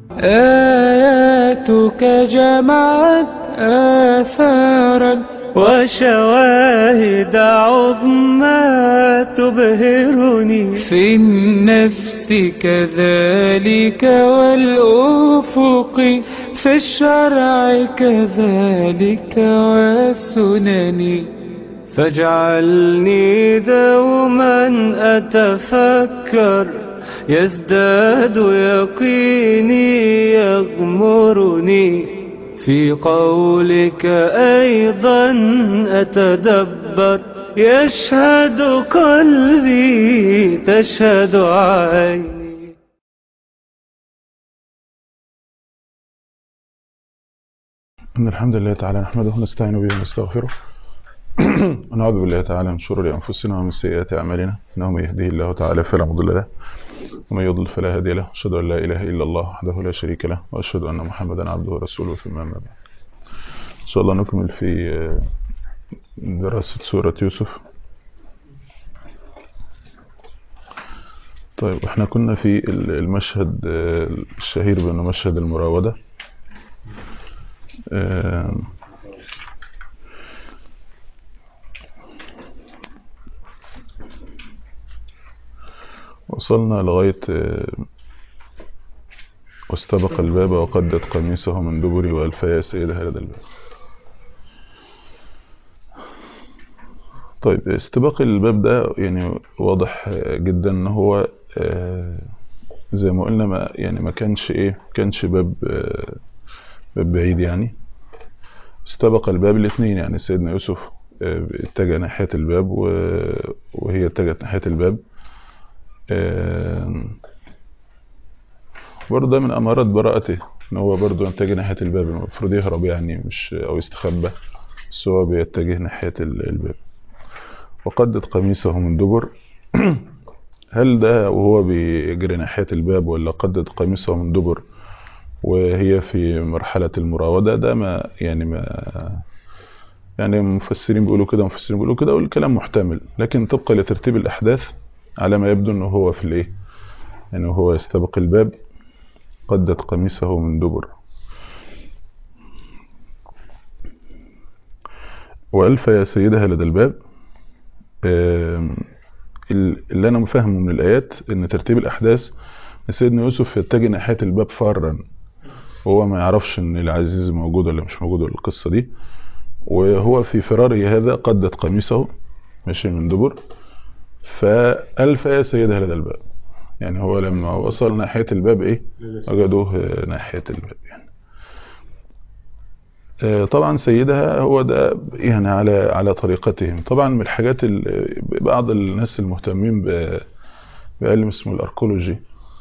آياتك جمعت آثارا وشواهد عظمى تبهرني في النفس كذلك والأفق في الشرع كذلك والسنن فاجعلني دوما أتفكر يزداد يقيني يغمرني في قولك أيضا أتدبر يشهد قلبي تشهد عيني إن الحمد لله تعالى نحمده ونستعين به ونستغفره ونعوذ بالله تعالى من شرور أنفسنا ومن سيئات أعمالنا إنه من يهده الله تعالى فلا مضل له ومن يضلل فلا هادي له أشهد أن لا إله إلا الله وحده لا شريك له وأشهد أن محمدا عبده ورسوله ثم أما بعد إن شاء الله نكمل في دراسة سورة يوسف طيب احنا كنا في المشهد الشهير بأنه مشهد المراودة وصلنا لغاية واستبق الباب وقدت قميصه من دبر وألف يا سيدها لدى الباب طيب استباق الباب ده يعني واضح جدا ان هو زي ما قلنا ما يعني ما كانش ايه كانش باب باب بعيد يعني استبق الباب الاثنين يعني سيدنا يوسف اتجه ناحية الباب وهي اتجهت ناحية الباب برضه ده من أمارات براءته إن هو برضه يتجه ناحية الباب المفروض يهرب يعني مش أو يستخبى بس هو بيتجه ناحية الباب وقدت قميصه من دبر هل ده وهو بيجري ناحية الباب ولا قدت قميصه من دبر وهي في مرحلة المراودة ده ما يعني ما يعني مفسرين بيقولوا كده مفسرين بيقولوا كده والكلام محتمل لكن طبقا لترتيب الأحداث على ما يبدو انه هو في الايه يعني هو يستبق الباب قدت قميصه من دبر وألف يا سيدها لدى الباب اللي انا مفهمه من الايات ان ترتيب الاحداث سيدنا يوسف يتجه ناحيه الباب فارا وهو ما يعرفش ان العزيز موجود ولا مش موجود ولا القصه دي وهو في فراره هذا قدت قميصه ماشي من دبر فألف يا سيدها لدى الباب يعني هو لما وصل ناحية الباب ايه وجدوه ناحية الباب يعني طبعا سيدها هو ده يعني على على طريقتهم طبعا من الحاجات بعض الناس المهتمين بعلم اسمه الاركولوجي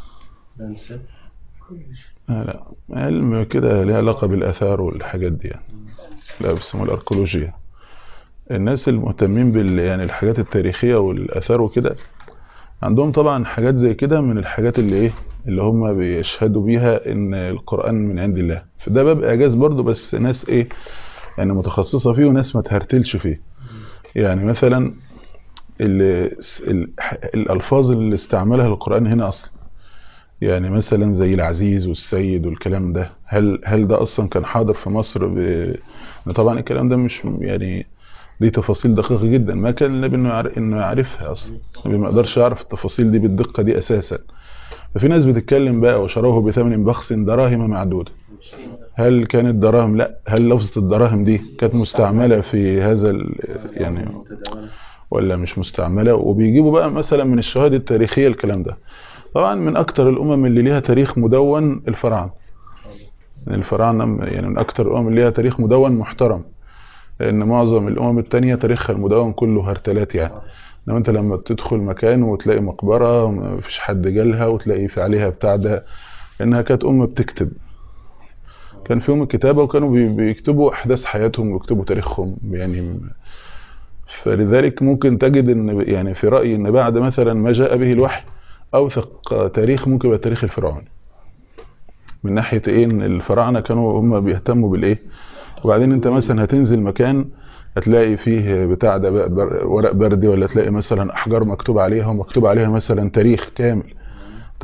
لا علم كده ليه علاقة بالآثار والحاجات دي يعني لا اسمه الاركولوجيا الناس المهتمين بال يعني الحاجات التاريخيه والاثار وكده عندهم طبعا حاجات زي كده من الحاجات اللي ايه اللي هم بيشهدوا بيها ان القران من عند الله فده باب اعجاز برضو بس ناس ايه يعني متخصصه فيه وناس ما تهرتلش فيه يعني مثلا اللي الالفاظ اللي استعملها القران هنا اصلا يعني مثلا زي العزيز والسيد والكلام ده هل هل ده اصلا كان حاضر في مصر ب... طبعا الكلام ده مش يعني دي تفاصيل دقيقة جدا ما كان النبي انه يعرف انه يعرفها اصلا النبي ما قدرش يعرف التفاصيل دي بالدقة دي اساسا ففي ناس بتتكلم بقى وشروه بثمن بخس دراهم معدودة هل كانت دراهم لا هل لفظة الدراهم دي كانت مستعملة في هذا يعني ولا مش مستعملة وبيجيبوا بقى مثلا من الشهادة التاريخية الكلام ده طبعا من اكتر الامم اللي ليها تاريخ مدون الفراعنة الفراعنة يعني من اكتر الامم اللي ليها تاريخ مدون محترم لان معظم الامم التانية تاريخها المدون كله هرتلات يعني انما انت لما تدخل مكان وتلاقي مقبرة ومفيش حد جالها وتلاقي في عليها بتاع ده لانها كانت امة بتكتب كان فيهم الكتابة وكانوا بيكتبوا احداث حياتهم ويكتبوا تاريخهم يعني فلذلك ممكن تجد ان يعني في رأيي ان بعد مثلا ما جاء به الوحي اوثق تاريخ ممكن يبقى التاريخ الفرعوني من ناحية ايه ان الفراعنة كانوا هم بيهتموا بالايه وبعدين انت مثلا هتنزل مكان هتلاقي فيه بتاع ده ورق بردي ولا تلاقي مثلا احجار مكتوب عليها ومكتوب عليها مثلا تاريخ كامل تمام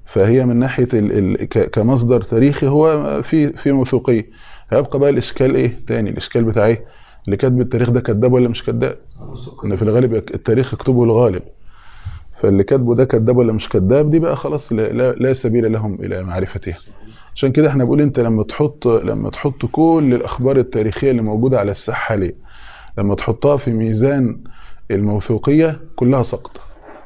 فهي من ناحيه ال ال ك- كمصدر تاريخي هو في في موثوقيه هيبقى بقى الاشكال ايه تاني الاشكال بتاع ايه اللي كاتب التاريخ ده كذاب ولا مش كذاب ان في الغالب يك- التاريخ يكتبه الغالب فاللي كاتبه ده كذاب ولا مش كذاب دي بقى خلاص لا, لا, لا سبيل لهم الى معرفتها عشان كده احنا بنقول انت لما تحط لما تحط كل الاخبار التاريخيه اللي موجوده على الساحه حاليا لما تحطها في ميزان الموثوقيه كلها سقطه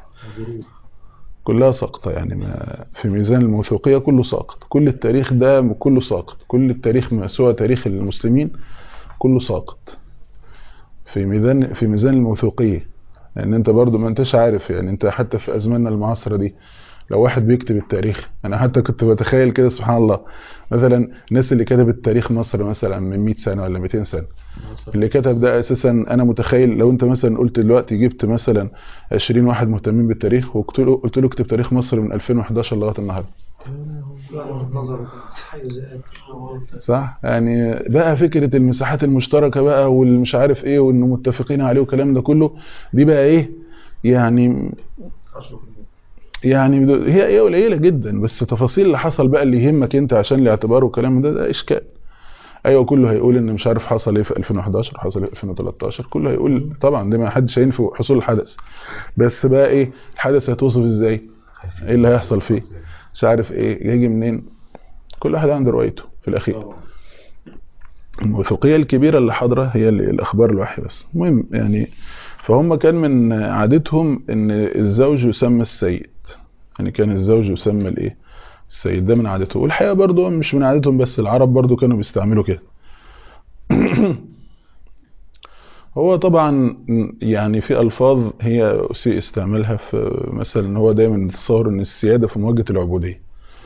كلها سقطة يعني ما في ميزان الموثوقية كله ساقط كل التاريخ ده كله ساقط كل التاريخ ما سوى تاريخ المسلمين كله ساقط في ميزان في ميزان الموثوقية لأن أنت برضو ما أنتش عارف يعني أنت حتى في أزماننا المعاصرة دي لو واحد بيكتب التاريخ أنا حتى كنت بتخيل كده سبحان الله مثلا الناس اللي كتبت تاريخ مصر مثلا من 100 سنة ولا 200 سنة اللي كتب ده اساسا انا متخيل لو انت مثلا قلت دلوقتي جبت مثلا 20 واحد مهتمين بالتاريخ وقلت له قلت له اكتب تاريخ مصر من 2011 لغايه النهارده صح يعني بقى فكره المساحات المشتركه بقى والمش عارف ايه وانه متفقين عليه والكلام ده كله دي بقى ايه يعني يعني بدو- هي ايه قليله جدا بس تفاصيل اللي حصل بقى اللي يهمك انت عشان الاعتبار والكلام ده ده اشكال ايوه كله هيقول ان مش عارف حصل ايه في 2011 حصل ايه في 2013 كله هيقول طبعا ده ما حدش هينفي حصول الحدث بس بقى ايه الحدث هيتوصف ازاي ايه اللي هيحصل فيه مش عارف ايه يجي منين كل واحد عنده روايته في الاخير الموثوقيه الكبيره اللي حاضره هي ال- الاخبار الوحي بس المهم يعني فهم كان من عادتهم ان الزوج يسمى السيد يعني كان الزوج يسمى الايه السيد ده من عادته والحقيقه برضو مش من عادتهم بس العرب برضو كانوا بيستعملوا كده هو طبعا يعني في الفاظ هي اسيء استعمالها في مثلا هو دايما يتصور ان السياده في مواجهه العبوديه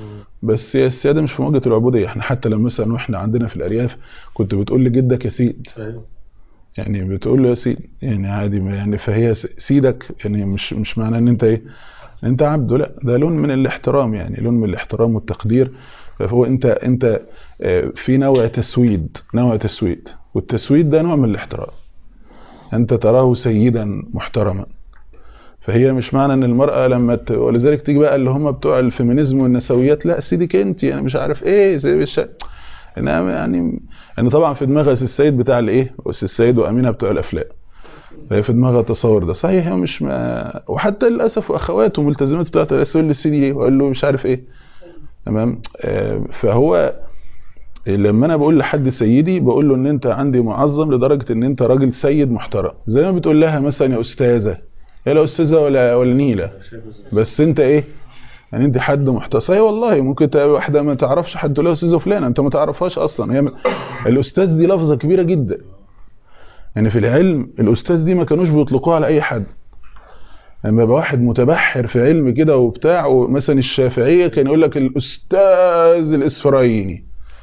بس هي السياده مش في مواجهه العبوديه احنا حتى لما مثلا واحنا عندنا في الارياف كنت بتقول لجدك يا سيد يعني بتقول له يا سيد يعني عادي ما يعني فهي س- سيدك يعني مش مش معناه ان انت ايه انت عبده لا ده لون من الاحترام يعني لون من الاحترام والتقدير فهو انت انت آه، في نوع تسويد نوع تسويد والتسويد ده نوع من الاحترام انت تراه سيدا محترما فهي مش معنى ان المرأة لما ت... ولذلك تيجي بقى اللي هم بتوع الفيمينيزم والنسويات لا سيدك انت يعني مش عارف ايه زي الش... انما يعني ان طبعا في دماغها سي السيد بتاع الايه سي السيد وامينه بتوع الافلام فهي في دماغها التصور ده صحيح هو مش ما وحتى للاسف واخواته ملتزمات بتاعت الرسول لي السيدي ايه وقال له مش عارف ايه تمام آه، فهو لما انا بقول لحد سيدي بقول له ان انت عندي معظم لدرجه ان انت راجل سيد محترم زي ما بتقول لها مثلا يا استاذه يا لا استاذه ولا ولا نيله بس انت ايه يعني انت حد محترم صحيح والله ممكن تبقى واحده ما تعرفش حد تقول لها استاذه فلانه انت ما تعرفهاش اصلا هي من... الاستاذ دي لفظه كبيره جدا يعني في العلم الاستاذ دي ما كانوش بيطلقوها على اي حد لما يبقى واحد متبحر في علم كده وبتاع ومثلا الشافعيه كان يقول لك الاستاذ الاسفرايني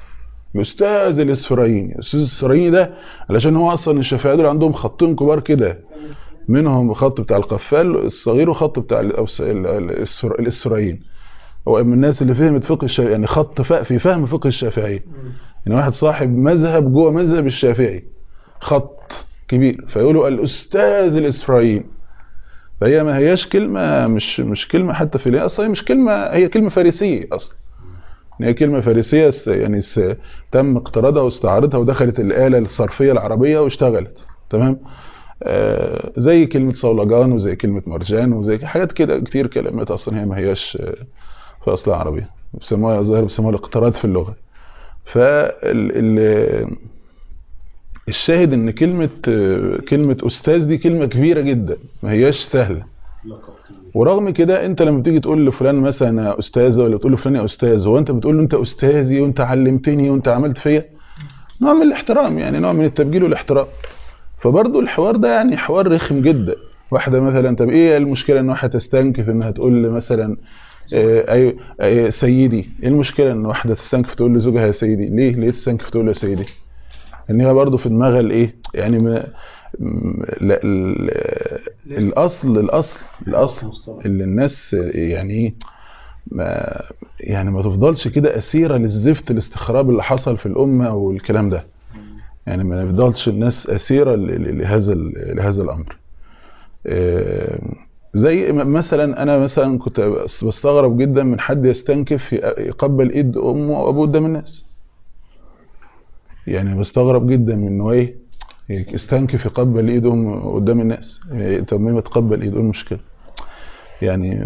الاستاذ الاسفرايني الاستاذ الاسفرايني ده علشان هو اصلا الشافعيه دول عندهم خطين كبار كده منهم خط بتاع القفال الصغير وخط بتاع الأوس- ال- ال- الإسفر- الاسفرايين هو من الناس اللي فهمت فقه الشافعي يعني خط ف- في فهم فقه الشافعي يعني واحد صاحب مذهب جوه مذهب الشافعي خط كبير فيقولوا الاستاذ الاسفرايين فهي ما هياش كلمه مش مش كلمه حتى في الهيئة، اصلا هي مش كلمه هي كلمه فارسيه اصلا هي كلمه فارسيه س- يعني س- تم اقتراضها واستعارتها ودخلت الاله الصرفيه العربيه واشتغلت تمام آه زي كلمه صولجان وزي كلمه مرجان وزي حاجات كده كتير كلمات اصلا هي ما هياش آه، في اصلها عربيه بيسموها ظاهر بيسموها الاقتراض في اللغه فال الشاهد ان كلمه آه، كلمه استاذ دي كلمه كبيره جدا ما هياش سهله ورغم كده انت لما تيجي تقول لفلان مثلا يا استاذه ولا تقول لفلان يا استاذ هو انت بتقول له انت استاذي وانت علمتني وانت عملت فيا نوع من الاحترام يعني نوع من التبجيل والاحترام فبرضه الحوار ده يعني حوار رخم جدا واحده مثلا طب ايه المشكله ان واحده تستنكف انها تقول لي مثلا آه، اي أي سيدي ايه المشكله ان واحده تستنكف تقول لزوجها يا سيدي ليه ليه تستنكف تقول له يا سيدي ان هي برضه في دماغها الايه يعني ما م- لا ال- الاصل الاصل الاصل اللي الناس يعني ايه ما يعني ما تفضلش كده اسيره للزفت الاستخراب اللي حصل في الامه والكلام ده يعني ما يفضلش الناس اسيره ل- ل- لهذا ال- لهذا الامر آه، زي م- مثلا انا مثلا كنت بس- بستغرب جدا من حد يستنكف ي- يقبل ايد امه وابوه قدام الناس يعني بستغرب جدا من انه ايه يستنكف يقبل ايد امه قدام الناس يعني طب ما تقبل ايد ايه المشكله يعني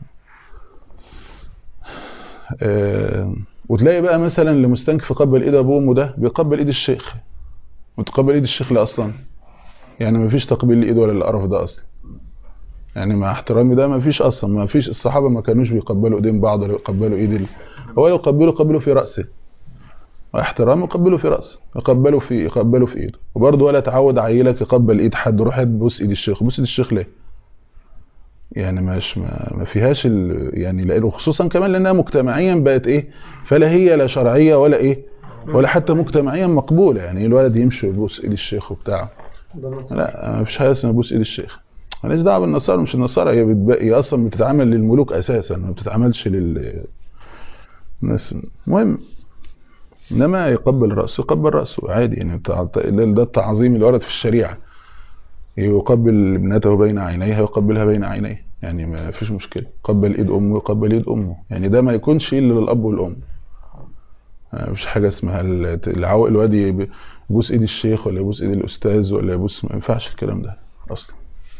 آه وتلاقي بقى مثلا اللي مستنكف يقبل ايد ابوه وامه ده بيقبل ايد الشيخ متقبل ايد الشيخ لا اصلا يعني ما فيش تقبيل لايد ولا القرف ده اصلا يعني مع احترامي ده ما فيش اصلا ما فيش الصحابه ما كانوش بيقبلوا ايدين بعض ولا يقبلوا ايد ال... هو لو قبلوا قبلوا في راسه واحترام يقبلوا في راسه يقبلوا في يقبلوا في ايده وبرضه ولا تعود عيلك يقبل ايد حد روح تبوس ايد الشيخ بوس ايد الشيخ ليه يعني مش ما, ما فيهاش ال... يعني لانه خصوصا كمان لانها مجتمعيا بقت ايه فلا هي لا شرعيه ولا ايه ولا حتى مجتمعيا مقبوله يعني الولد يمشي ويبوس ايد الشيخ وبتاع لا ما فيش حاجه اسمها بوس ايد الشيخ ماليش دعوه بالنصارى مش النصارى هي بتبقى هي اصلا بتتعامل للملوك اساسا ما بتتعاملش لل الناس المهم انما يقبل راسه يقبل راسه عادي يعني التع- ده التعظيم اللي ورد في الشريعه يقبل ابنته بين عينيها يقبلها بين عينيه يعني ما فيش مشكله يقبل ايد امه يقبل ايد امه يعني ده ما يكونش الا للاب والام ما فيش حاجه اسمها ال- العو- الواد يب- يبوس ايد الشيخ ولا يبوس ايد الاستاذ ولا يبوس ما ينفعش الكلام ده اصلا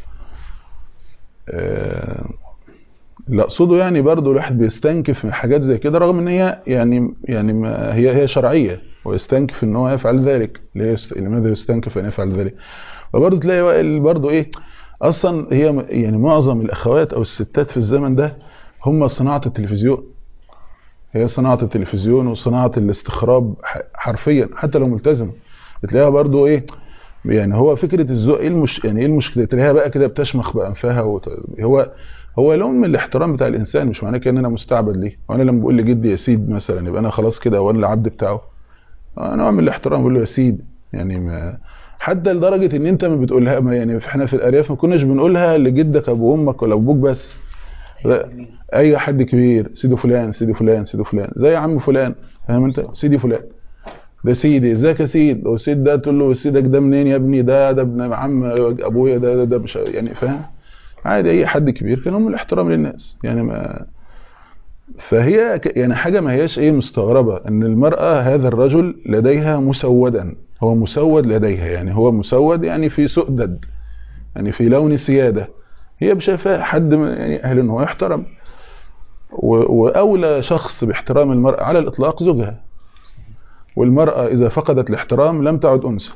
آه، اللي اقصده يعني برضو الواحد بيستنكف من حاجات زي كده رغم ان هي يعني يعني ما هي هي شرعيه ويستنكف ان هو يفعل ذلك ليه يست- لماذا يستنكف ان يفعل ذلك وبرضه تلاقي وائل برضه ايه اصلا هي م- يعني معظم الاخوات او الستات في الزمن ده هم صناعه التلفزيون هي صناعه التلفزيون وصناعه الاستخراب ح- حرفيا حتى لو ملتزمه بتلاقيها برضه ايه يعني هو فكره الذوق ايه المش يعني ايه المشكله تلاقيها بقى كده بتشمخ بانفها وت... هو هو لون من الاحترام بتاع الانسان مش معناه كده ان انا مستعبد ليه وانا لما بقول لجدي يا سيد مثلا يبقى انا خلاص كده وانا العبد بتاعه آه، نوع من الاحترام بقول له يا سيد يعني ما حتى لدرجه ان انت ما بتقولها ما يعني احنا في الارياف ما كناش بنقولها لجدك ابو وامك ولا ابوك بس لا اي حد كبير سيدي فلان سيدي فلان سيدي فلان زي عم فلان فاهم انت سيدي فلان ده سيدي ازيك يا سيد لو سيد ده تقول له سيدك ده منين يا ابني ده ده ابن عم ابويا ده ده, ده مش يعني فاهم عادي اي حد كبير كان هم الاحترام للناس يعني ما فهي ك- يعني حاجه ما هياش ايه مستغربه ان المراه هذا الرجل لديها مسودا هو مسود لديها يعني هو مسود يعني في سؤدد يعني في لون سياده هي شايفاه حد من- يعني اهل ان هو يحترم و- واولى شخص باحترام المراه على الاطلاق زوجها والمراه اذا فقدت الاحترام لم تعد انثى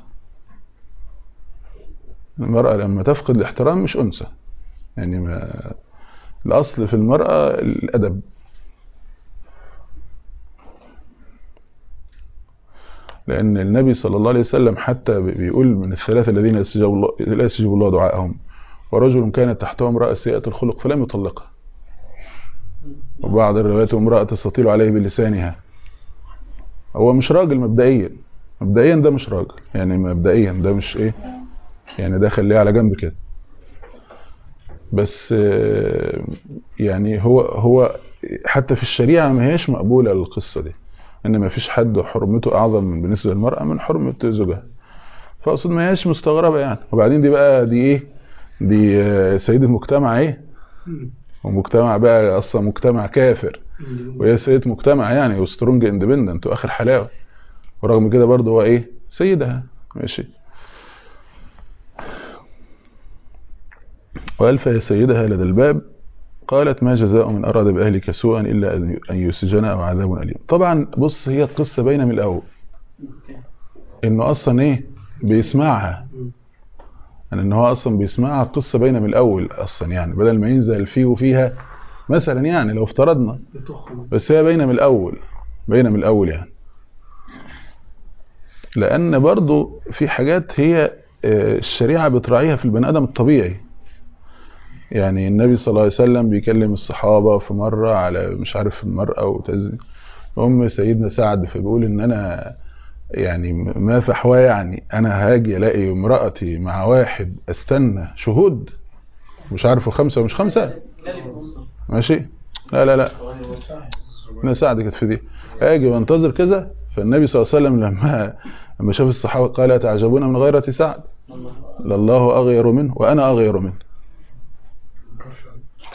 المراه لما تفقد الاحترام مش انثى يعني ما الاصل في المراه الادب لأن النبي صلى الله عليه وسلم حتى بيقول من الثلاثة الذين لا يستجيب الله, لا يستجيب الله دعاءهم ورجل كانت تحته امرأة سيئة الخلق فلم يطلقها وبعض الروايات امرأة تستطيل عليه بلسانها هو مش راجل مبدئيا مبدئيا ده مش راجل يعني مبدئيا ده مش ايه يعني ده خليه على جنب كده بس آه، يعني هو هو حتى في الشريعة ما هيش مقبولة القصة دي ان ما فيش حد حرمته اعظم من بالنسبه للمراه من حرمه زوجها فاقصد ما هياش مستغربه يعني وبعدين دي بقى دي ايه دي آه، سيده مجتمع ايه ومجتمع بقى اصلا مجتمع كافر وهي سيده مجتمع يعني وسترونج اندبندنت واخر حلاوه ورغم كده برضه هو ايه سيدها ماشي وقال فهي سيدها لدى الباب قالت ما جزاء من أراد بأهلك سوءا إلا أن يسجن أو عذاب أليم طبعا بص هي القصة باينة من الأول إنه أصلا إيه بيسمعها يعني إن هو أصلا بيسمعها القصة باينة من الأول أصلا يعني بدل ما ينزل فيه وفيها مثلا يعني لو افترضنا بس هي باينة من الأول باينة من الأول يعني لأن برضو في حاجات هي آه، الشريعة بتراعيها في البني آدم الطبيعي يعني النبي صلى الله عليه وسلم بيكلم الصحابة في مرة على مش عارف المرأة وتزني أم سيدنا سعد فبيقول إن أنا يعني ما في حوا يعني أنا هاجي ألاقي امرأتي مع واحد أستنى شهود مش عارفه خمسة ومش خمسة ماشي لا لا لا أنا سعد كانت في دي أجي وانتظر كذا فالنبي صلى الله عليه وسلم لما لما شاف الصحابة قال أتعجبون من غيرة سعد لله أغير منه وأنا أغير منه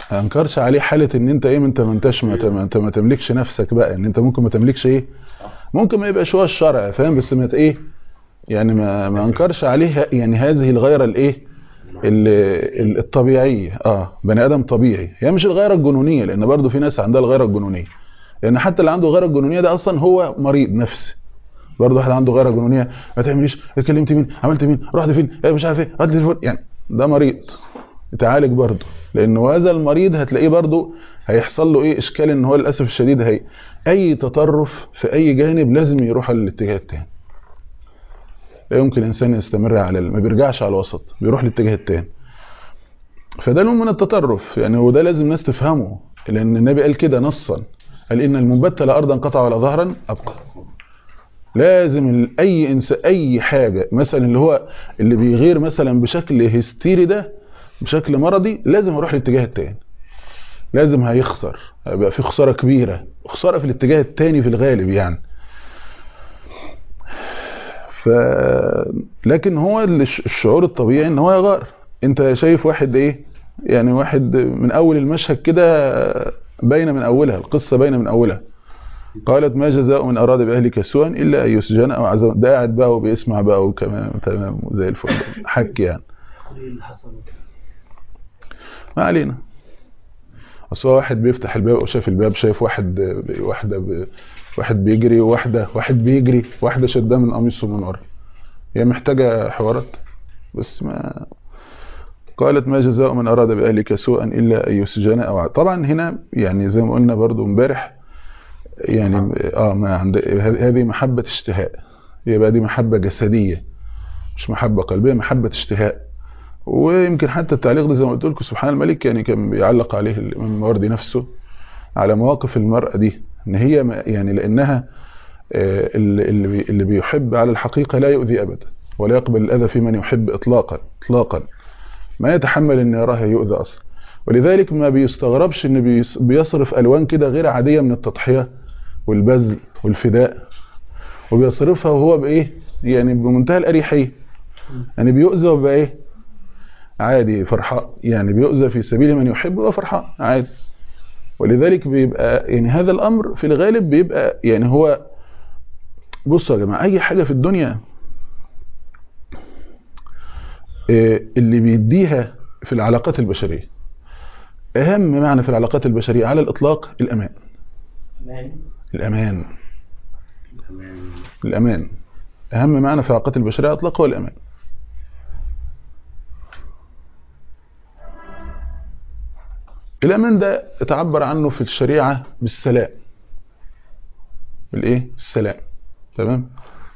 ما انكرش عليه حاله ان انت ايه ما انت ما انتش ما ما انت ما تملكش نفسك بقى ان انت ممكن ما تملكش ايه ممكن ما يبقاش هو الشرع فاهم بس ما ت- ايه يعني ما ما انكرش عليه يعني هذه الغيره الايه ال- ال- الطبيعيه اه بني ادم طبيعي هي مش الغيره الجنونيه لان برضو في ناس عندها الغيره الجنونيه لان حتى اللي عنده غيره الجنونيه ده اصلا هو مريض نفسي برضه واحد عنده غيره جنونيه ما تعمليش كلمت مين عملت مين رحت فين إيه مش عارف ايه هات لي التليفون يعني ده مريض يتعالج برضه لانه هذا المريض هتلاقيه برضه هيحصل له ايه اشكال ان هو للاسف الشديد هي اي تطرف في اي جانب لازم يروح للاتجاه التاني لا يمكن انسان يستمر على ال- ما بيرجعش على الوسط بيروح للاتجاه التاني فده نوع من التطرف يعني وده لازم الناس تفهمه لان النبي قال كده نصا قال ان المنبت لا ارضا قطع ولا ظهرا ابقى لازم ال- اي انسان اي حاجه مثلا اللي هو اللي بيغير مثلا بشكل هستيري ده بشكل مرضي لازم اروح للاتجاه التاني لازم هيخسر هيبقى في خساره كبيره خساره في الاتجاه التاني في الغالب يعني ف لكن هو الش- الشعور الطبيعي ان هو يغار انت شايف واحد ايه يعني واحد من اول المشهد كده باينه من اولها القصه باينه من اولها قالت ما جزاء من اراد باهلك سوءا الا ان يسجن او عذاب ده قاعد بقى وبيسمع بقى وكمان تمام زي الفل حك يعني ما علينا اصل هو واحد بيفتح الباب او شاف الباب شايف واحد واحده ب... واحد بيجري وواحده واحد بيجري واحده شداه من قميصه من ورا هي محتاجه حوارات بس ما قالت ما جزاء من اراد باهلك سوءا الا ان يسجن او ع- طبعا هنا يعني زي ما قلنا برضو امبارح يعني اه ما عند ه- هذه محبه اشتهاء يبقى دي محبه جسديه مش محبه قلبيه محبه اشتهاء ويمكن حتى التعليق ده زي ما قلت لكم سبحان الملك يعني كان بيعلق عليه الامام الماوردي نفسه على مواقف المرأة دي ان هي ما- يعني لانها آه، اللي اللي بي- اللي بيحب على الحقيقة لا يؤذي ابدا ولا يقبل الاذى في من يحب اطلاقا اطلاقا ما يتحمل ان يراه يؤذى اصلا ولذلك ما بيستغربش ان بيص- بيصرف الوان كده غير عادية من التضحية والبذل والفداء وبيصرفها وهو بايه يعني بمنتهى الاريحية يعني بيؤذى وبقى ايه عادي فرحاء يعني بيؤذى في سبيل من يحب وفرحاء عادي ولذلك بيبقى يعني هذا الامر في الغالب بيبقى يعني هو بصوا يا جماعه اي حاجه في الدنيا آه، اللي بيديها في العلاقات البشريه اهم معنى في العلاقات البشريه على الاطلاق الامان الامان الامان اهم معنى في العلاقات البشريه على الاطلاق هو الامان الأمان ده تعبر عنه في الشريعة بالسلام بالإيه؟ السلام تمام؟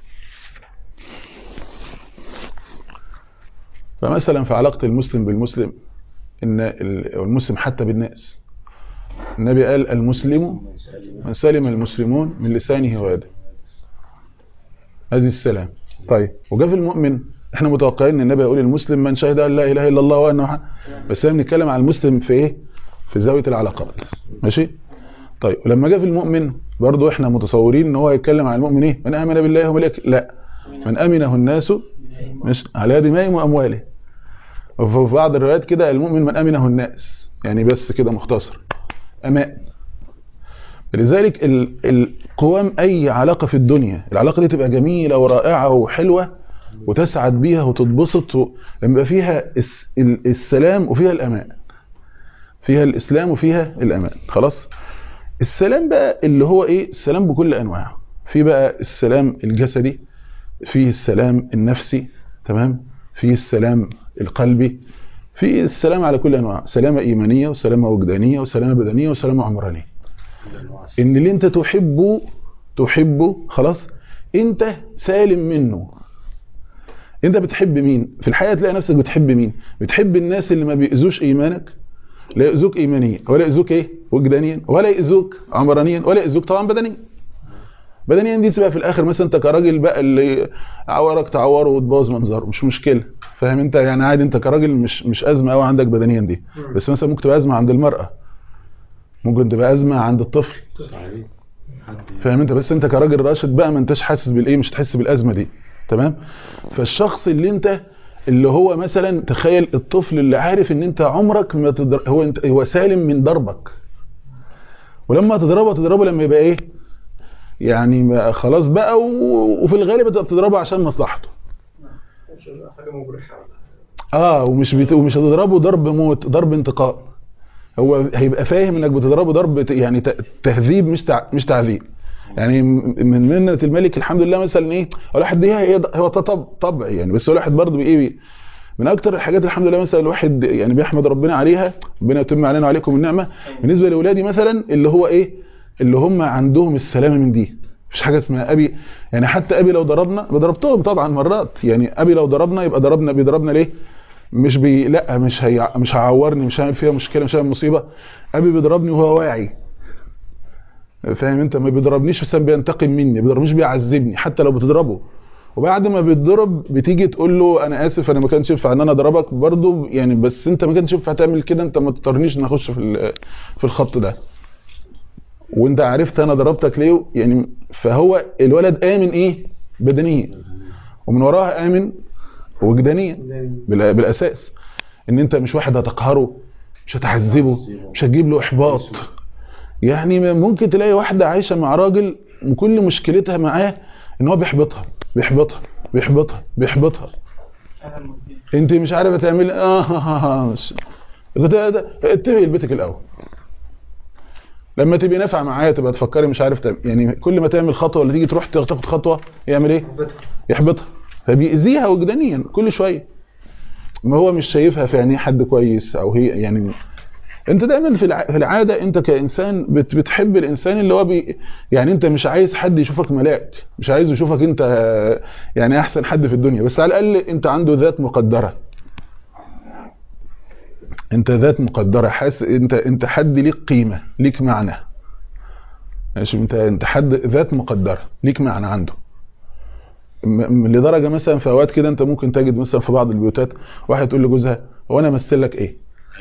فمثلا في علاقة المسلم بالمسلم إن ال- المسلم حتى بالناس النبي قال المسلم من سلم المسلمون من لسانه ويده هذه السلام طيب وجاء في المؤمن احنا متوقعين ان النبي يقول المسلم من شهد ان لا اله الا الله وانه محمد بس احنا بنتكلم على المسلم في ايه في زاويه العلاقات ماشي طيب ولما جاء في المؤمن برضو احنا متصورين ان هو يتكلم عن المؤمن ايه من امن بالله وملائكته لا من امنه الناس مش على دمائهم واموالهم وفي بعض الروايات كده المؤمن من امنه الناس يعني بس كده مختصر امان لذلك ال- القوام اي علاقه في الدنيا العلاقه دي تبقى جميله ورائعه وحلوه وتسعد بيها وتتبسط و- لما يبقى فيها الس- ال- السلام وفيها الامان فيها الاسلام وفيها الامان خلاص السلام بقى اللي هو ايه السلام بكل انواعه في بقى السلام الجسدي فيه السلام النفسي تمام فيه السلام القلبي في السلام على كل انواع سلامه ايمانيه وسلامه وجدانيه وسلامه بدنيه وسلامه عمرانيه ان اللي انت تحبه تحبه خلاص انت سالم منه انت بتحب مين في الحياه تلاقي نفسك بتحب مين بتحب الناس اللي ما بيأذوش ايمانك لا يأذوك ايمانيا ولا يأذوك ايه وجدانيا ولا يأذوك عمرانيا ولا يأذوك طبعا بدنيا بدنيا دي تبقى في الاخر مثلا انت كراجل بقى اللي عورك تعوره وتبوظ منظره مش مشكله فاهم انت يعني عادي انت كراجل مش مش ازمه قوي عندك بدنيا دي بس مثلا ممكن تبقى ازمه عند المراه ممكن تبقى ازمه عند الطفل فاهم انت بس انت كراجل راشد بقى ما انتش حاسس بالايه مش تحس بالازمه دي تمام فالشخص اللي انت اللي هو مثلا تخيل الطفل اللي عارف ان انت عمرك ما تضر... هو انت هو سالم من ضربك ولما تضربه تضربه لما يبقى ايه يعني ما خلاص بقى و... وفي الغالب انت بتضربه عشان مصلحته حاجه مبرحه اه ومش بت... ومش هتضربه ضرب موت ضرب انتقام هو هيبقى فاهم انك بتضربه ضرب ت- يعني ت- تهذيب مش تع... مش تعذيب يعني م- من منة الملك الحمد لله مثلا ايه الواحد دي هي هو طب طبع يعني بس هو الواحد برضه بايه بي- من اكتر الحاجات الحمد لله مثلا الواحد يعني بيحمد ربنا عليها ربنا يتم علينا وعليكم النعمه بالنسبه لاولادي مثلا اللي هو ايه اللي هم عندهم السلامه من دي مفيش حاجه اسمها ابي يعني حتى ابي لو ضربنا ضربتهم طبعا مرات يعني ابي لو ضربنا يبقى ضربنا بيضربنا ليه مش بي لا مش هي مش هيعورني مش هعمل فيها مشكله مش هعمل مصيبه ابي بيضربني وهو واعي فاهم انت ما بيضربنيش بس بينتقم مني ما بيضربنيش بيعذبني حتى لو بتضربه وبعد ما بيتضرب بتيجي تقول له انا اسف انا ما كانش ينفع ان انا اضربك برضو يعني بس انت ما كانش ينفع تعمل كده انت ما تضطرنيش ان اخش في ال- في الخط ده وانت عرفت انا ضربتك ليه يعني فهو الولد امن ايه بدنيا ومن وراها امن وجدانيا بال- بالاساس ان انت مش واحد هتقهره مش هتعذبه مش هتجيب له احباط يعني ممكن تلاقي واحده عايشه مع راجل وكل مشكلتها معاه ان هو بيحبطها بيحبطها بيحبطها بيحبطها انت مش عارفه تعمل اه ها ها ها مش- ده- ده- اتفقي لبيتك الاول لما تبقي نافعه معاه تبقى تفكري مش عارف تعمل يعني كل ما تعمل خطوه ولا تيجي تروح تاخد خطوه يعمل ايه يحبطها فبيأذيها وجدانيا كل شويه ما هو مش شايفها في عينيه حد كويس او هي يعني انت دايما في الع- في العاده انت كانسان بت- بتحب الانسان اللي هو بي يعني انت مش عايز حد يشوفك ملاك مش عايز يشوفك انت يعني احسن حد في الدنيا بس على الاقل انت عنده ذات مقدره انت ذات مقدره حاسس انت انت حد ليك قيمه ليك معنى ماشي انت انت حد ذات مقدره ليك معنى عنده م- م- لدرجه مثلا في اوقات كده انت ممكن تجد مثلا في بعض البيوتات واحد تقول لجوزها هو انا امثل لك ايه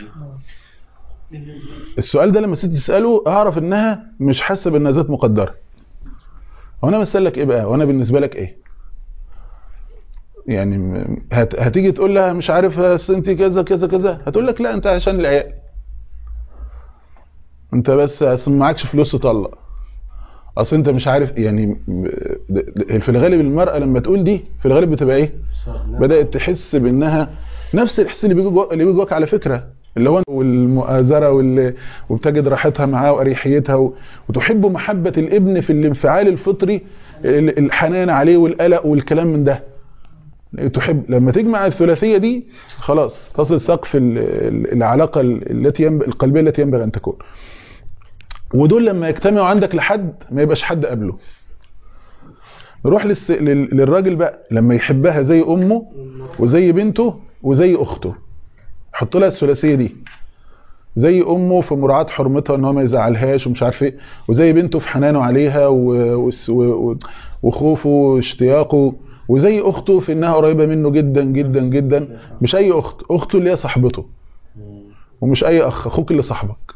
السؤال ده لما ست تساله اعرف انها مش حاسه بانها ذات مقدره هو انا امثل لك ايه بقى وانا بالنسبه لك ايه يعني م- هت... هتيجي تقول لها مش عارف أصل انت كذا كذا كذا هتقول لك لا انت عشان العيال انت بس اصل معكش فلوس تطلق اصل انت مش عارف يعني م- د- د- في الغالب المرأة لما تقول دي في الغالب بتبقى ايه بدأت تحس بانها نفس الاحساس اللي بيجي جوا- اللي بيجي جواك على فكرة اللي هو والمؤازرة واللي وبتجد راحتها معاه واريحيتها و- وتحب محبة الابن في الانفعال الفطري ال- الحنان عليه والقلق والكلام من ده تحب لما تجمع الثلاثية دي خلاص تصل سقف ال- ال- العلاقة التي ينب... القلبية التي ينبغي أن تكون ودول لما يجتمعوا عندك لحد ما يبقاش حد قبله نروح للس... لل... للراجل بقى لما يحبها زي أمه وزي بنته وزي أخته حط لها الثلاثية دي زي امه في مراعاه حرمتها ان هو ما يزعلهاش ومش عارف ايه وزي بنته في حنانه عليها و- وس- و- و- وخوفه واشتياقه وزي اخته في انها قريبه منه جدا جدا جدا مش اي اخت اخته اللي هي صاحبته ومش اي اخ اخوك اللي صاحبك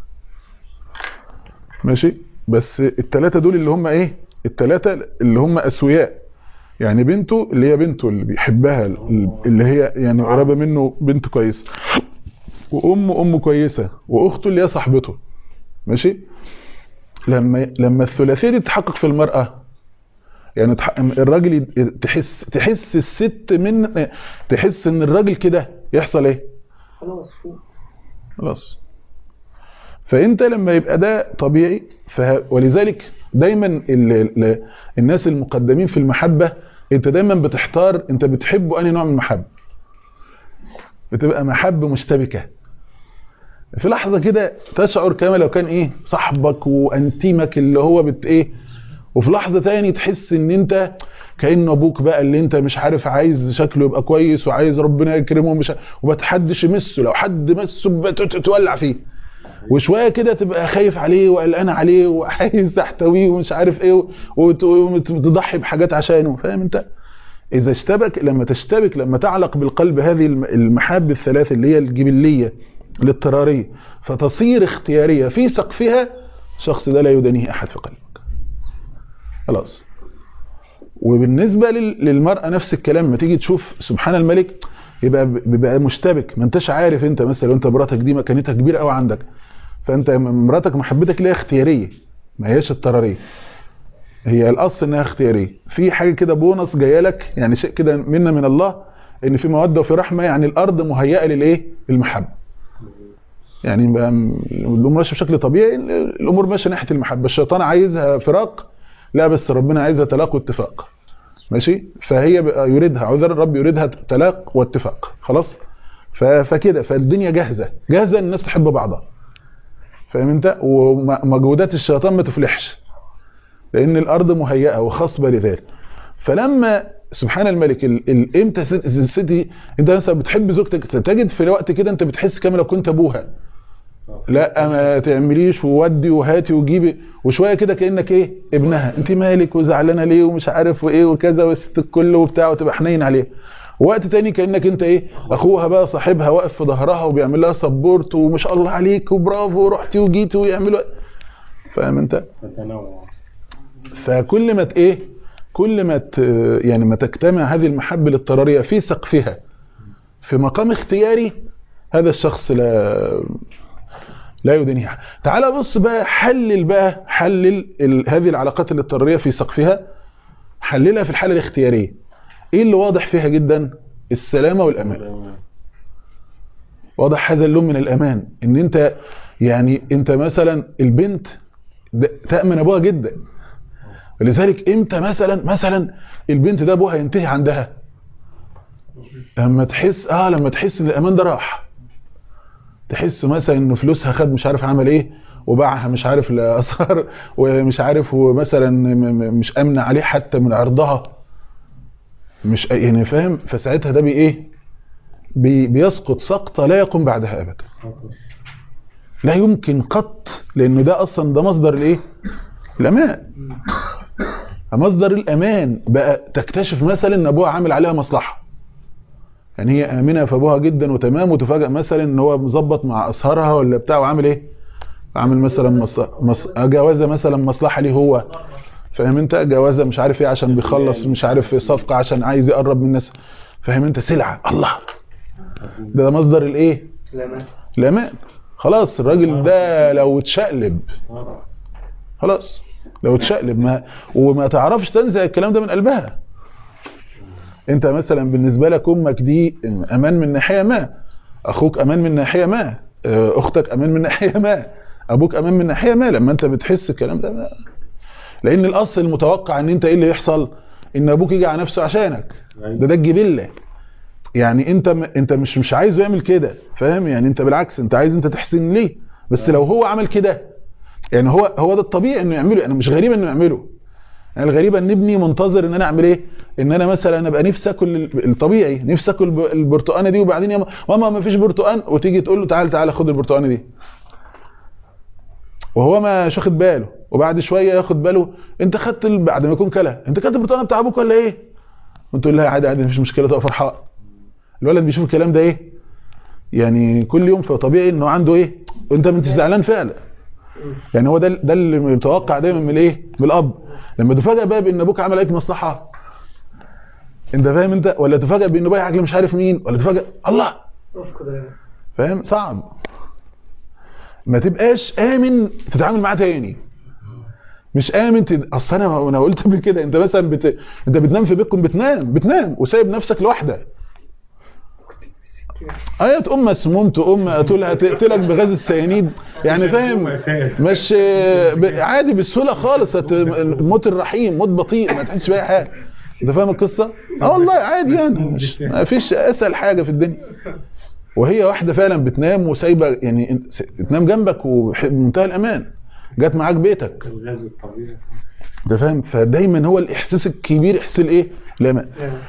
ماشي بس الثلاثه دول اللي هم ايه الثلاثه اللي هم اسوياء يعني بنته اللي هي بنته اللي بيحبها اللي هي يعني قريبه منه بنت كويسه وام ام كويسه واخته اللي هي صاحبته ماشي لما لما الثلاثيه دي تتحقق في المراه يعني تح- الراجل ي- تحس تحس الست من تحس ان الراجل كده يحصل ايه خلاص فوق خلاص فانت لما يبقى ده طبيعي فه... ولذلك دايما ال... ال... الناس المقدمين في المحبه انت دايما بتحتار انت بتحب انهي نوع من المحبه بتبقى محبه مشتبكه في لحظه كده تشعر كما لو كان ايه صاحبك وانتيمك اللي هو بت ايه وفي لحظه تاني تحس ان انت كانه ابوك بقى اللي انت مش عارف عايز شكله يبقى كويس وعايز ربنا يكرمه مش ومتحدش يمسه لو حد مسه بت- تولع فيه وشويه كده تبقى خايف عليه وقلقان عليه وعايز تحتويه ومش عارف ايه وت- وتضحي بحاجات عشانه فاهم انت اذا اشتبك لما تشتبك لما تعلق بالقلب هذه الم- المحاب الثلاث اللي هي الجبليه الاضطراريه فتصير اختياريه في سقفها الشخص ده لا يدانيه احد في قلبك خلاص وبالنسبه لل- للمراه نفس الكلام ما تيجي تشوف سبحان الملك يبقى بيبقى مشتبك ما انتش عارف انت مثلا لو انت مراتك دي مكانتها كبيره قوي عندك فانت مراتك محبتك ليها اختياريه ما هياش اضطراريه هي الاصل انها اختياريه في حاجه كده بونص جايه لك يعني شيء كده منا من الله ان في موده وفي رحمه يعني الارض مهيئه للايه للمحبه يعني بقى م- الامور ماشيه بشكل طبيعي الامور ماشيه ناحيه المحبه الشيطان عايزها فراق لا بس ربنا عايزها تلاق واتفاق ماشي فهي بقى يريدها عذر الرب يريدها تلاق واتفاق خلاص ف- فكده فالدنيا جاهزه جاهزه ان الناس تحب بعضها فاهم انت ومجهودات الشيطان ما تفلحش لان الارض مهيئه وخصبه لذلك فلما سبحان الملك ال- ال- امتى ست- الست دي انت مثلا بتحب زوجتك تجد في وقت كده انت بتحس كما لو كنت ابوها لا ما تعمليش وودي وهاتي وجيبي وشويه كده كانك ايه ابنها انت مالك وزعلانه ليه ومش عارف وايه وكذا والست الكل وبتاع وتبقى حنين عليها وقت تاني كانك انت ايه اخوها بقى صاحبها واقف في ظهرها وبيعمل لها سبورت وما شاء الله عليك وبرافو ورحتي وجيتي ويعملوا فاهم انت تتنوع فكل ما ت- ايه كل ما ت- يعني ما تجتمع هذه المحبه الاضطراريه في سقفها في مقام اختياري هذا الشخص لا لا يدنيه تعال بص بقى حلل بقى حلل ال- هذه العلاقات الاضطراريه في سقفها حللها في الحاله الاختياريه ايه اللي واضح فيها جدا السلامه والامان واضح هذا اللون من الامان ان انت يعني انت مثلا البنت ده- تامن ابوها جدا ولذلك امتى مثلا مثلا البنت ده ابوها ينتهي عندها لما تحس اه لما تحس ان الامان ده راح تحس مثلا ان فلوسها خد مش عارف عمل ايه وباعها مش عارف لاثار ومش عارف ومثلا م- م- مش امنه عليه حتى من عرضها مش يعني فاهم فساعتها ده بي ايه بي بيسقط سقطه لا يقوم بعدها ابدا لا يمكن قط لانه ده اصلا ده مصدر الايه الامان مصدر الامان بقى تكتشف مثلا ان ابوها عامل عليها مصلحه يعني هي امنه في ابوها جدا وتمام وتفاجئ مثلا ان هو مظبط مع اسهرها ولا بتاع وعامل ايه عامل مثلا مصلحه مص... جوازه مثلا مصلحه ليه هو فاهم انت جوازه مش عارف ايه عشان بيخلص مش عارف صفقه عشان عايز يقرب من الناس فاهم انت سلعه الله ده, ده مصدر الايه سلامات الامان خلاص الراجل ده لو اتشقلب خلاص لو اتشقلب ما وما تعرفش تنزع الكلام ده من قلبها انت مثلا بالنسبه لك امك دي امان من ناحيه ما اخوك امان من ناحيه ما اه، اختك امان من ناحيه ما ابوك امان من ناحيه ما لما انت بتحس الكلام ده ما. لان الاصل المتوقع ان انت ايه اللي يحصل ان ابوك يجي على نفسه عشانك ده ده الجبله يعني انت م... انت مش مش عايزه يعمل كده فاهم يعني انت بالعكس انت عايز انت تحسن ليه بس لو هو عمل كده يعني هو هو ده الطبيعي انه يعمله يعني مش غريب انه يعمله يعني الغريبه ان ابني منتظر ان انا اعمل ايه ان انا مثلا ابقى نفسي اكل ال- الطبيعي نفسي اكل ب- البرتقانه دي وبعدين يا ما- ماما ما فيش برتقان وتيجي تقول له تعال تعال خد البرتقانه دي وهو ما مش واخد باله وبعد شويه ياخد باله انت خدت ال- بعد ما يكون كلها انت خدت البرتقانه بتاع ابوك ولا ايه وانت تقول لها عادي عادي مفيش مشكله تبقى فرحان الولد بيشوف الكلام ده ايه يعني كل يوم فطبيعي انه عنده ايه وانت ما انتش زعلان فعلا يعني هو ده ده اللي متوقع دايما من الايه من الاب لما تفاجئ بقى بان ابوك عمل عليك مصلحه انت فاهم انت ولا تفاجئ بانه بايعك مش عارف مين ولا تفاجئ الله افقد يعني. فاهم صعب ما تبقاش امن تتعامل معاه تاني مش امن تد... اصل انا انا قلت قبل كده انت مثلا بت... انت بتنام في بيتكم بتنام بتنام وسايب نفسك لوحدك ايه تقوم مسموم تقوم تقول هتقتلك بغاز السيانيد يعني فاهم مش ب- عادي بالسهوله خالص هت- الموت الرحيم موت بطيء ما تحسش باي حاجه انت فاهم القصه اه والله عادي يعني مش ما فيش اسهل حاجه في الدنيا وهي واحده فعلا بتنام وسايبه يعني انت- س- تنام جنبك وبمنتهى الامان جت معاك بيتك الغاز الطبيعي انت فاهم فدايما هو الاحساس الكبير احساس الايه الامان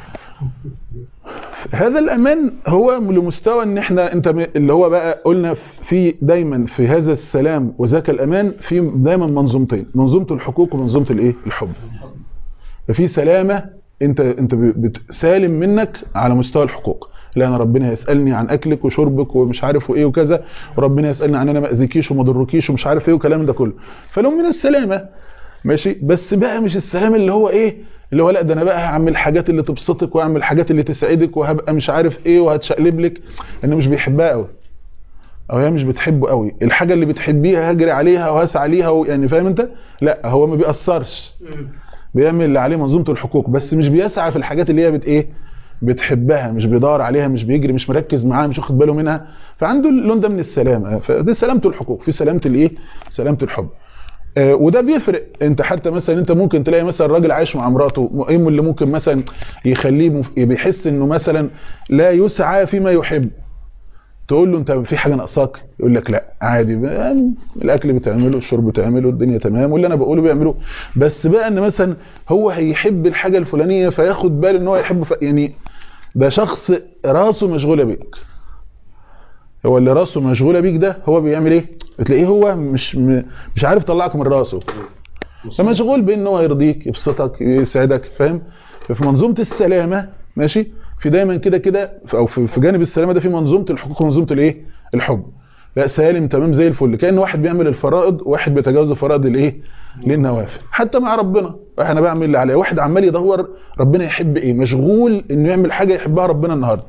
هذا الامان هو لمستوى ان احنا انت م- اللي هو بقى قلنا في دايما في هذا السلام وذاك الامان في دايما منظومتين منظومه الحقوق ومنظومه الايه الحب ففي سلامه انت انت ب- بت- سالم منك على مستوى الحقوق لا انا ربنا يسالني عن اكلك وشربك ومش عارف وايه وكذا وربنا يسالني عن انا ما اذيكيش وما اضركيش ومش عارف ايه والكلام ده كله فلو من السلامه ماشي بس بقى مش السلام اللي هو ايه اللي هو لا ده انا بقى هعمل الحاجات اللي تبسطك واعمل الحاجات اللي تسعدك وهبقى مش عارف ايه وهتشقلب لك انه مش بيحبها قوي او هي مش بتحبه قوي الحاجه اللي بتحبيها هجري عليها وهسعى عليها و... يعني فاهم انت لا هو ما بيأثرش بيعمل اللي عليه منظومه الحقوق بس مش بيسعى في الحاجات اللي هي بت ايه بتحبها مش بيدور عليها مش بيجري مش مركز معاها مش واخد باله منها فعنده اللون ده من السلامه فدي سلامه الحقوق في سلامه الايه سلامه الحب آه وده بيفرق انت حتى مثلا انت ممكن تلاقي مثلا راجل عايش مع مراته ايه اللي ممكن مثلا يخليه مف... بيحس انه مثلا لا يسعى فيما يحب تقول له انت في حاجه ناقصاك يقول لك لا عادي يعني الاكل بتعمله الشرب بتعمله الدنيا تمام واللي انا بقوله بيعمله بس بقى ان مثلا هو هيحب الحاجه الفلانيه فياخد باله ان هو يحب ف... يعني ده شخص راسه مشغوله بيك هو اللي راسه مشغوله بيك ده هو بيعمل ايه بتلاقيه هو مش م... مش عارف يطلعك من راسه فمشغول بان هو يرضيك يبسطك يسعدك فاهم ففي منظومه السلامه ماشي في دايما كده كده او في جانب السلامه ده في منظومه الحقوق ومنظومه الايه الحب لا سالم تمام زي الفل كان واحد بيعمل الفرائض وواحد بيتجاوز الفرائض الايه للنوافل حتى مع ربنا انا بعمل اللي عليا واحد عمال يدور ربنا يحب ايه مشغول انه يعمل حاجه يحبها ربنا النهارده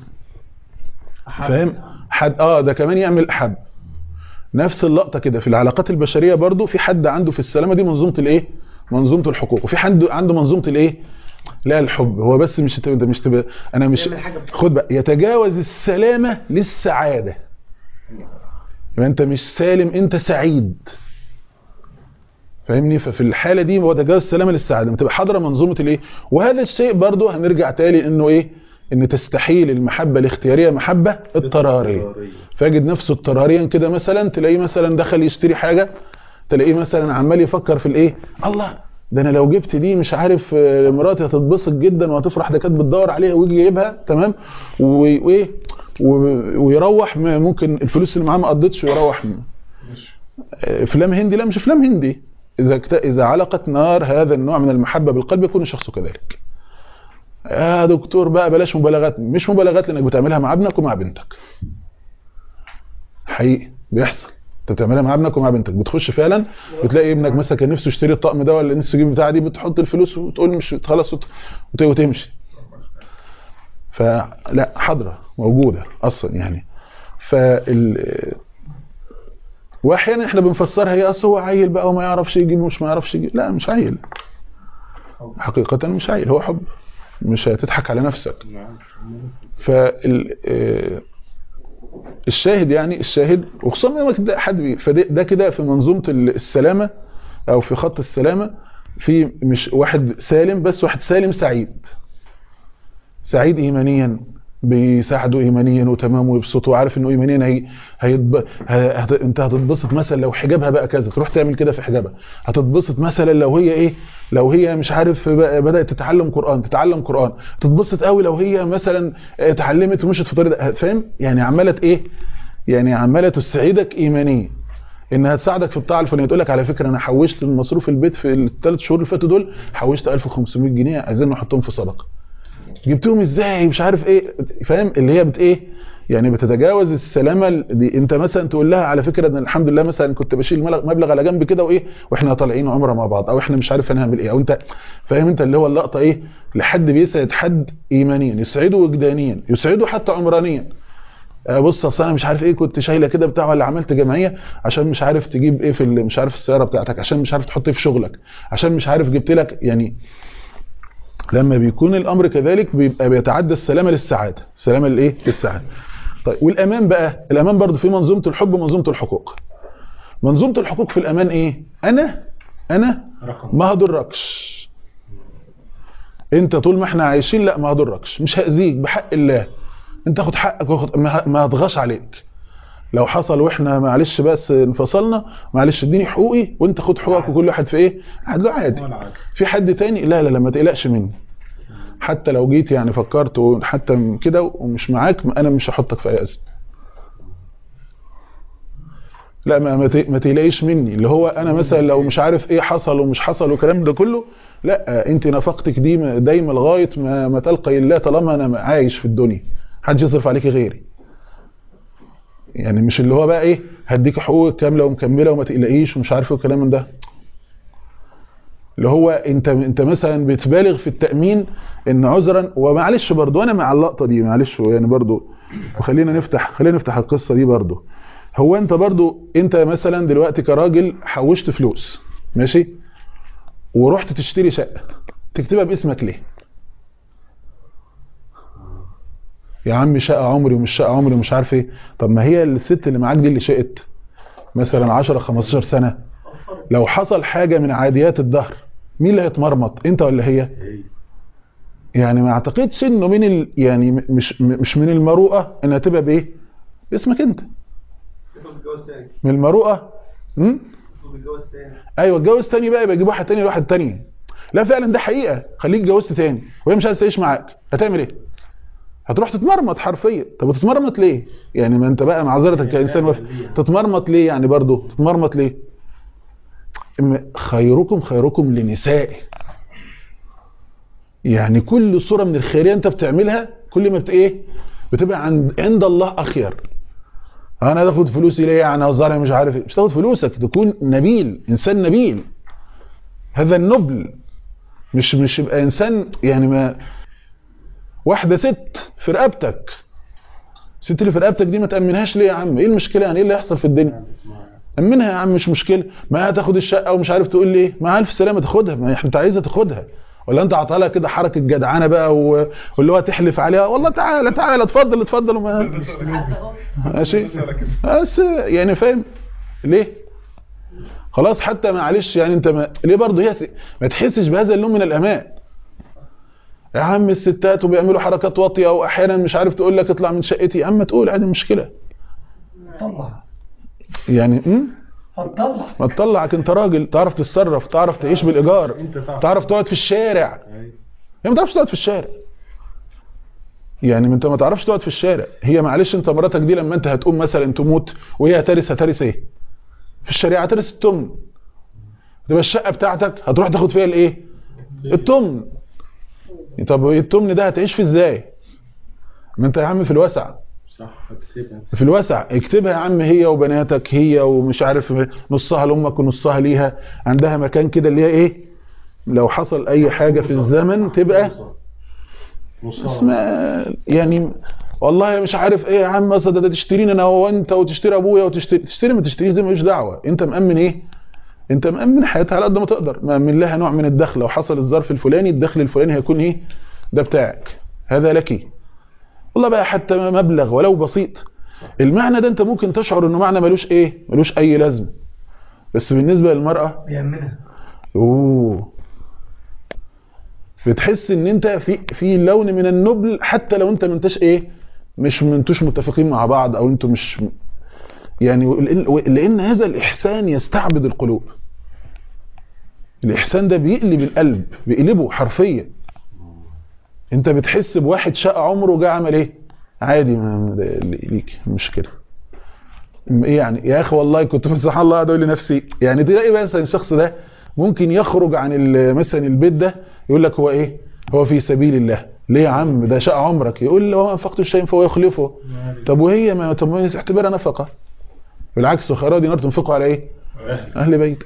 فاهم حد اه ده كمان يعمل احب نفس اللقطه كده في العلاقات البشريه برضو في حد عنده في السلامه دي منظومه الايه منظومه الحقوق وفي حد عنده منظومه الايه لا الحب هو بس مش تبقى مش تبقى انا مش خد بقى يتجاوز السلامه للسعاده يبقى انت مش سالم انت سعيد فاهمني ففي الحاله دي هو تجاوز السلامه للسعاده بتبقى حاضره منظومه الايه وهذا الشيء برضه هنرجع تاني انه ايه ان تستحيل المحبه الاختياريه محبه اضطراريه فاجد نفسه اضطراريا كده مثلا تلاقيه مثلا دخل يشتري حاجه تلاقيه مثلا عمال يفكر في الايه الله ده انا لو جبت دي مش عارف مراتي هتتبسط جدا وهتفرح ده كانت بتدور عليها ويجي جايبها تمام وايه ويروح ممكن الفلوس اللي معاه ما قضتش ويروح افلام هندي لا مش افلام هندي اذا اذا علقت نار هذا النوع من المحبه بالقلب يكون الشخص كذلك يا دكتور بقى بلاش مبالغات مش مبالغات لانك بتعملها مع ابنك ومع بنتك حقيقي بيحصل انت بتعملها مع ابنك ومع بنتك بتخش فعلا بتلاقي ابنك مثلا كان نفسه يشتري الطقم ده ولا نفسه يجيب بتاع دي بتحط الفلوس وتقول مش خلاص وتمشي فلا حاضره موجوده اصلا يعني فال واحيانا احنا بنفسرها هي اصل هو عيل بقى وما يعرفش يجيب ومش ما يعرفش يجيب لا مش عيل حقيقه مش عيل هو حب مش هتضحك على نفسك فال الشاهد يعني الشاهد وخصوصا لما تبدا حد بي فده كده في منظومه السلامه او في خط السلامه في مش واحد سالم بس واحد سالم سعيد سعيد ايمانيا بيساعده ايمانيا وتمام ويبسطه وعارف انه ايمانيا هي هيتب... هت... انت هتتبسط مثلا لو حجابها بقى كذا تروح تعمل كده في حجابها هتتبسط مثلا لو هي ايه لو هي مش عارف بدات تتعلم قران تتعلم قران تتبسط قوي لو هي مثلا اتعلمت ومشت في طريق فاهم يعني عماله ايه يعني عماله تسعدك ايمانيا انها تساعدك في الطاعه الفلانيه تقول لك على فكره انا حوشت من مصروف البيت في الثلاث شهور اللي فاتوا دول حوشت 1500 جنيه عايزين نحطهم في صدقه جبتهم ازاي مش عارف ايه فاهم اللي هي بت ايه يعني بتتجاوز السلامه دي انت مثلا تقول لها على فكره ان الحمد لله مثلا كنت بشيل مبلغ على جنب كده وايه واحنا طالعين عمره مع بعض او احنا مش عارف هنعمل ايه او انت فاهم انت اللي هو اللقطه ايه لحد بيسعد حد ايمانيا يسعده وجدانيا يسعده حتى عمرانيا بص اصل انا مش عارف ايه كنت شايله كده بتاع ولا عملت جمعيه عشان مش عارف تجيب ايه في مش عارف السياره بتاعتك عشان مش عارف تحط ايه في شغلك عشان مش عارف جبت لك يعني لما بيكون الامر كذلك بيبقى بيتعدى السلامه للسعاده السلامه للايه للسعاده طيب والامان بقى الامان برضو في منظومه الحب ومنظومه الحقوق منظومه الحقوق في الامان ايه انا انا ما هضركش انت طول ما احنا عايشين لا ما هضركش مش هاذيك بحق الله انت خد حقك واخد ما هضغش عليك لو حصل واحنا معلش بس انفصلنا معلش اديني حقوقي وانت خد حقوقك وكل واحد في ايه عدله عادي في حد تاني لا لا لا ما تقلقش مني حتى لو جيت يعني فكرت وحتى كده ومش معاك انا مش هحطك في اي ازمه لا ما ما تقلقيش مني اللي هو انا مثلا لو مش عارف ايه حصل ومش حصل والكلام ده كله لا انت نفقتك دي دايما لغايه ما, ما تلقي الله طالما انا عايش في الدنيا محدش يصرف عليكي غيري يعني مش اللي هو بقى ايه هديك حقوقك كامله ومكمله وما تقلقيش ومش عارف ايه الكلام من ده اللي هو انت انت مثلا بتبالغ في التامين ان عذرا ومعلش برضو انا مع اللقطه دي معلش يعني برضو وخلينا نفتح خلينا نفتح القصه دي برضو هو انت برضو انت مثلا دلوقتي كراجل حوشت فلوس ماشي ورحت تشتري شقه تكتبها باسمك ليه يا عم شقه عمري ومش شقه عمري ومش عارف ايه طب ما هي الست اللي معاك دي اللي شقت مثلا 10 15 سنه لو حصل حاجه من عاديات الدهر مين اللي هيتمرمط انت ولا هي يعني ما اعتقدش انه من ال... يعني م- مش م- مش من المروءه انها تبقى بايه باسمك انت الجواز تاني من المروءه امم الجواز تاني ايوه اتجوز تاني بقى يبقى يجيب واحد تاني لواحد تاني لا فعلا ده حقيقه خليك اتجوزت تاني وهي مش عايزه تعيش معاك هتعمل ايه هتروح تتمرمط حرفيا طب وتتمرمط ليه يعني ما انت بقى معذرتك كانسان وف... تتمرمط ليه يعني برضو تتمرمط ليه إم- خيركم خيركم لنسائه يعني كل صوره من الخيريه انت بتعملها كل ما بت ايه بتبقى عند عند الله اخير انا تاخد فلوسي ليه يعني هزاري مش عارف ايه مش تاخد فلوسك تكون نبيل انسان نبيل هذا النبل مش مش يبقى انسان يعني ما واحده ست في رقبتك الست اللي في رقبتك دي ما تامنهاش ليه يا عم ايه المشكله يعني ايه اللي هيحصل في الدنيا امنها يا عم مش مشكله ما هتاخد الشقه ومش عارف تقول لي ايه مع الف سلامه تاخدها ما انت عايزها تاخدها ولا انت عطاها لها كده حركه جدعانه بقى و- واللي هو تحلف عليها والله تعالى تعالى اتفضل اتفضل وما ماشي بس يعني فاهم ليه خلاص حتى معلش يعني انت ما ليه برضه هي ت- ما تحسش بهذا اللون من الامان يا عم الستات وبيعملوا حركات واطيه واحيانا مش عارف تقول لك اطلع من شقتي يا عم تقول عادي مشكله طلع يعني امم هتطلع ما تطلعك انت راجل تعرف تتصرف تعرف تعيش بالايجار تعرف تقعد في الشارع هي ما تعرفش تقعد في الشارع يعني ما انت ما تعرفش تقعد في الشارع هي معلش انت مراتك دي لما انت هتقوم مثلا تموت وهي هترث هترث ايه في الشريعه هترث التمن تبقى الشقه بتاعتك هتروح تاخد فيها الايه التمن طب التمن ده هتعيش فيه ازاي ما انت يا عم في الوسع صح هتسيبها في الوسع اكتبها يا عم هي وبناتك هي ومش عارف نصها لامك ونصها ليها عندها مكان كده اللي هي ايه لو حصل اي حاجه في الزمن تبقى اسمها يعني والله مش عارف ايه يا عم اصل ده, ده تشتريني انا وانت وتشتري ابويا وتشتري تشتري ما تشتريش دي ملوش دعوه انت مامن ايه انت مامن حياتها على قد ما تقدر مامن لها نوع من الدخل لو حصل الظرف الفلاني الدخل الفلاني هيكون ايه ده بتاعك هذا لك والله بقى حتى مبلغ ولو بسيط المعنى ده انت ممكن تشعر انه معنى ملوش ايه ملوش اي لازمه بس بالنسبه للمراه بيأمنها اوه بتحس ان انت في في لون من النبل حتى لو انت ما انتش ايه مش ما انتوش متفقين مع بعض او انتوا مش يعني لان لأن هذا الاحسان يستعبد القلوب الاحسان ده بيقلب القلب بيقلبه حرفيا انت بتحس بواحد شقى عمره جه عمل ايه عادي ما ده ليك مشكله ايه يعني يا اخي والله كنت سبحان الله قاعد اقول لنفسي يعني تلاقي مثلا الشخص ده ممكن يخرج عن ال- مثلا البيت ده يقول لك هو ايه هو في سبيل الله ليه يا عم ده شقى عمرك يقول له ما انفقت شيء فهو يخلفه طب وهي ما طب ما اعتبرها نفقه بالعكس خيرات دينار تنفقوا على ايه اهل بيت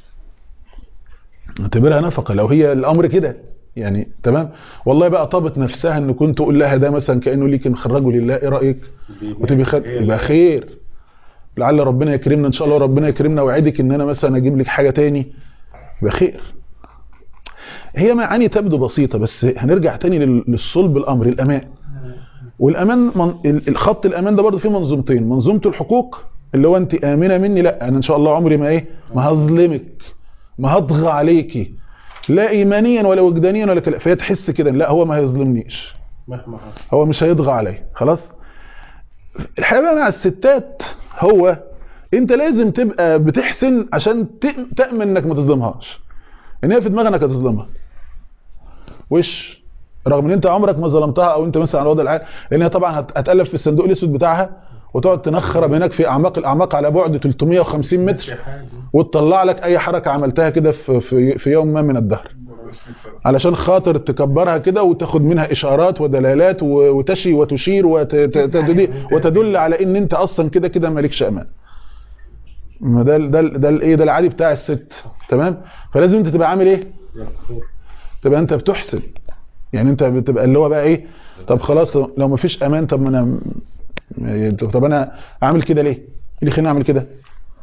اعتبرها نفقه لو هي الامر كده يعني تمام والله بقى طابت نفسها ان كنت اقول لها ده مثلا كانه ليك نخرجه لله ايه رايك وتبقى خد يبقى خير لعل ربنا يكرمنا ان شاء الله وربنا يكرمنا ويعدك ان انا مثلا اجيب لك حاجه تاني يبقى خير هي معاني تبدو بسيطه بس هنرجع تاني لل- للصلب الامر الامان والامان من ال- الخط الامان ده برضه فيه منظومتين منظومه الحقوق اللي هو انت امنه مني لا انا ان شاء الله عمري ما ايه ما هظلمك ما هطغى عليكي لا ايمانيا ولا وجدانيا ولا كلا فهي تحس كده لا هو ما هيظلمنيش مهما حصل هو مش هيطغى عليا خلاص الحقيقه بقى مع الستات هو انت لازم تبقى بتحسن عشان تأ- تامن انك ما تظلمهاش ان هي في دماغها انك هتظلمها وش رغم ان انت عمرك ما ظلمتها او انت مثلا على وضع العال لان هي طبعا هت- هتالف في الصندوق الاسود بتاعها وتقعد تنخرب هناك في اعماق الاعماق على بعد 350 متر وتطلع لك اي حركه عملتها كده في في في يوم ما من الدهر علشان خاطر تكبرها كده وتاخد منها اشارات ودلالات و- وتشي وتشير وت- ت- ت- وتدل على ان انت اصلا كده كده مالكش امان ما ده ده ده الايه ده العادي بتاع الست تمام فلازم انت تبقى عامل ايه يكفر تبقى انت بتحسن يعني انت بتبقى اللي هو بقى ايه طب خلاص لو ما فيش امان طب ما انا م- طب انا اعمل كده ليه؟ ايه اللي يخليني اعمل كده؟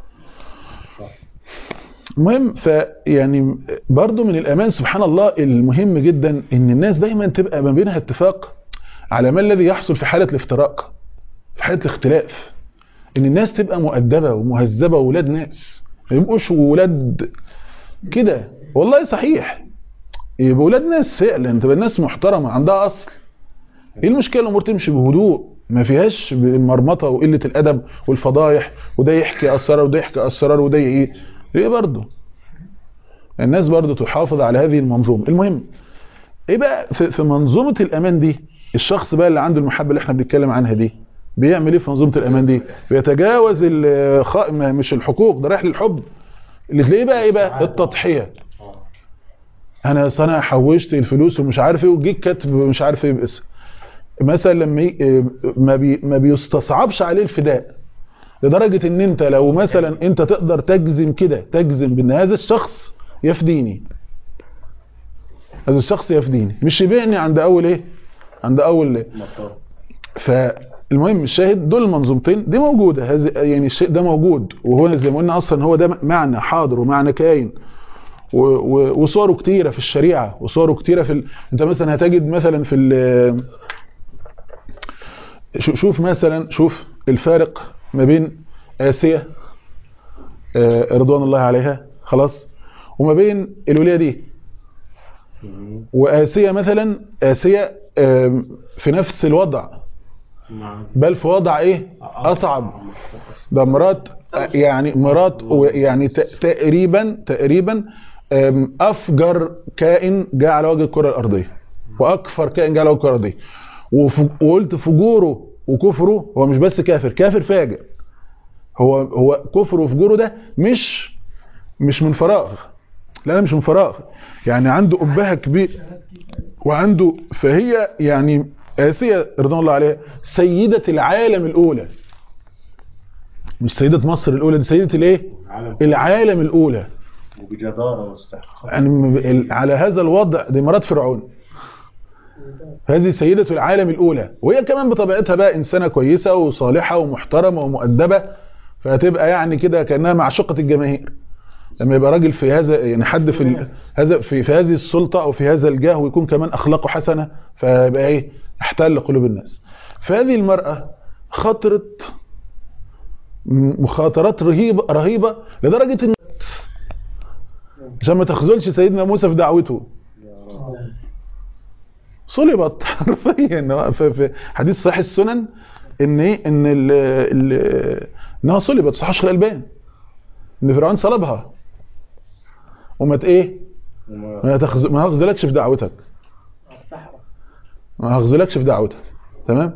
المهم فيعني برضو من الامان سبحان الله المهم جدا ان الناس دايما تبقى ما بينها اتفاق على ما الذي يحصل في حاله الافتراق في حاله الاختلاف ان الناس تبقى مؤدبه ومهذبه واولاد ناس ما يبقوش ولاد كده والله صحيح يبقى ولاد ناس فعلا تبقى الناس محترمه عندها اصل ايه المشكله الامور تمشي بهدوء ما فيهاش المرمطه وقله الادب والفضايح وده يحكي اسرار وده يحكي اسرار وده ايه ليه برضه الناس برضه تحافظ على هذه المنظومه المهم ايه بقى في, في منظومه الامان دي الشخص بقى اللي عنده المحبه اللي احنا بنتكلم عنها دي بيعمل ايه في منظومه الامان دي بيتجاوز الخ... مش الحقوق ده رايح للحب اللي تلاقيه بقى ايه بقى التضحيه انا أصل انا حوشت الفلوس ومش عارف ايه وجيت كاتب مش عارف ايه باسم مثلا لما ي... ما, بي... ما بيستصعبش عليه الفداء لدرجة ان انت لو مثلا انت تقدر تجزم كده تجزم بان هذا الشخص يفديني هذا الشخص يفديني مش يبيعني عند اول ايه عند اول مطار فالمهم الشاهد دول المنظومتين دي موجودة هذه يعني الشيء ده موجود وهو زي ما قلنا اصلا هو ده معنى حاضر ومعنى كاين و- و- وصوره كتيرة في الشريعة وصوره كتيرة في ال... انت مثلا هتجد مثلا في ال... شو- شوف مثلا شوف الفارق ما بين آسيا آه، رضوان الله عليها خلاص وما بين الولية دي وآسيا مثلا آسيا آم، في نفس الوضع مع بل في وضع ايه اصعب ده مرات يعني مرات يعني ت- تقريبا تقريبا أم، افجر كائن جاء على وجه الكره الارضيه واكفر كائن جاء على وجه الكره الارضيه وف- وقلت فجوره وكفره هو مش بس كافر كافر فاجر هو هو كفره وفجوره ده مش مش من فراغ لا لا مش من فراغ يعني عنده أبهة كبير وعنده فهي يعني آسيا رضوان الله عليها سيدة العالم الأولى مش سيدة مصر الأولى دي سيدة الايه عالم العالم الأولى وبجدارة واستحقاق يعني م- ال- على هذا الوضع دي مرات فرعون هذه سيدة العالم الأولى وهي كمان بطبيعتها بقى إنسانة كويسة وصالحة ومحترمة ومؤدبة فهتبقى يعني كده كأنها معشوقة الجماهير لما يبقى راجل في هذا يعني حد في ال- هذا في, في هذه السلطة أو في هذا الجاه ويكون كمان أخلاقه حسنة فيبقى إيه احتل قلوب الناس فهذه المرأة خطرت م- مخاطرات رهيبة رهيبة لدرجة إن عشان ما تخذلش سيدنا موسى في دعوته صلبت حرفيا في في حديث صحيح السنن ان ايه ان ال ال انها صلبت صحيح الشيخ الالباني ان فرعون صلبها وما ت- ايه وما- ما تخز... ما هخذلكش في دعوتك ما هخذلكش في دعوتك تمام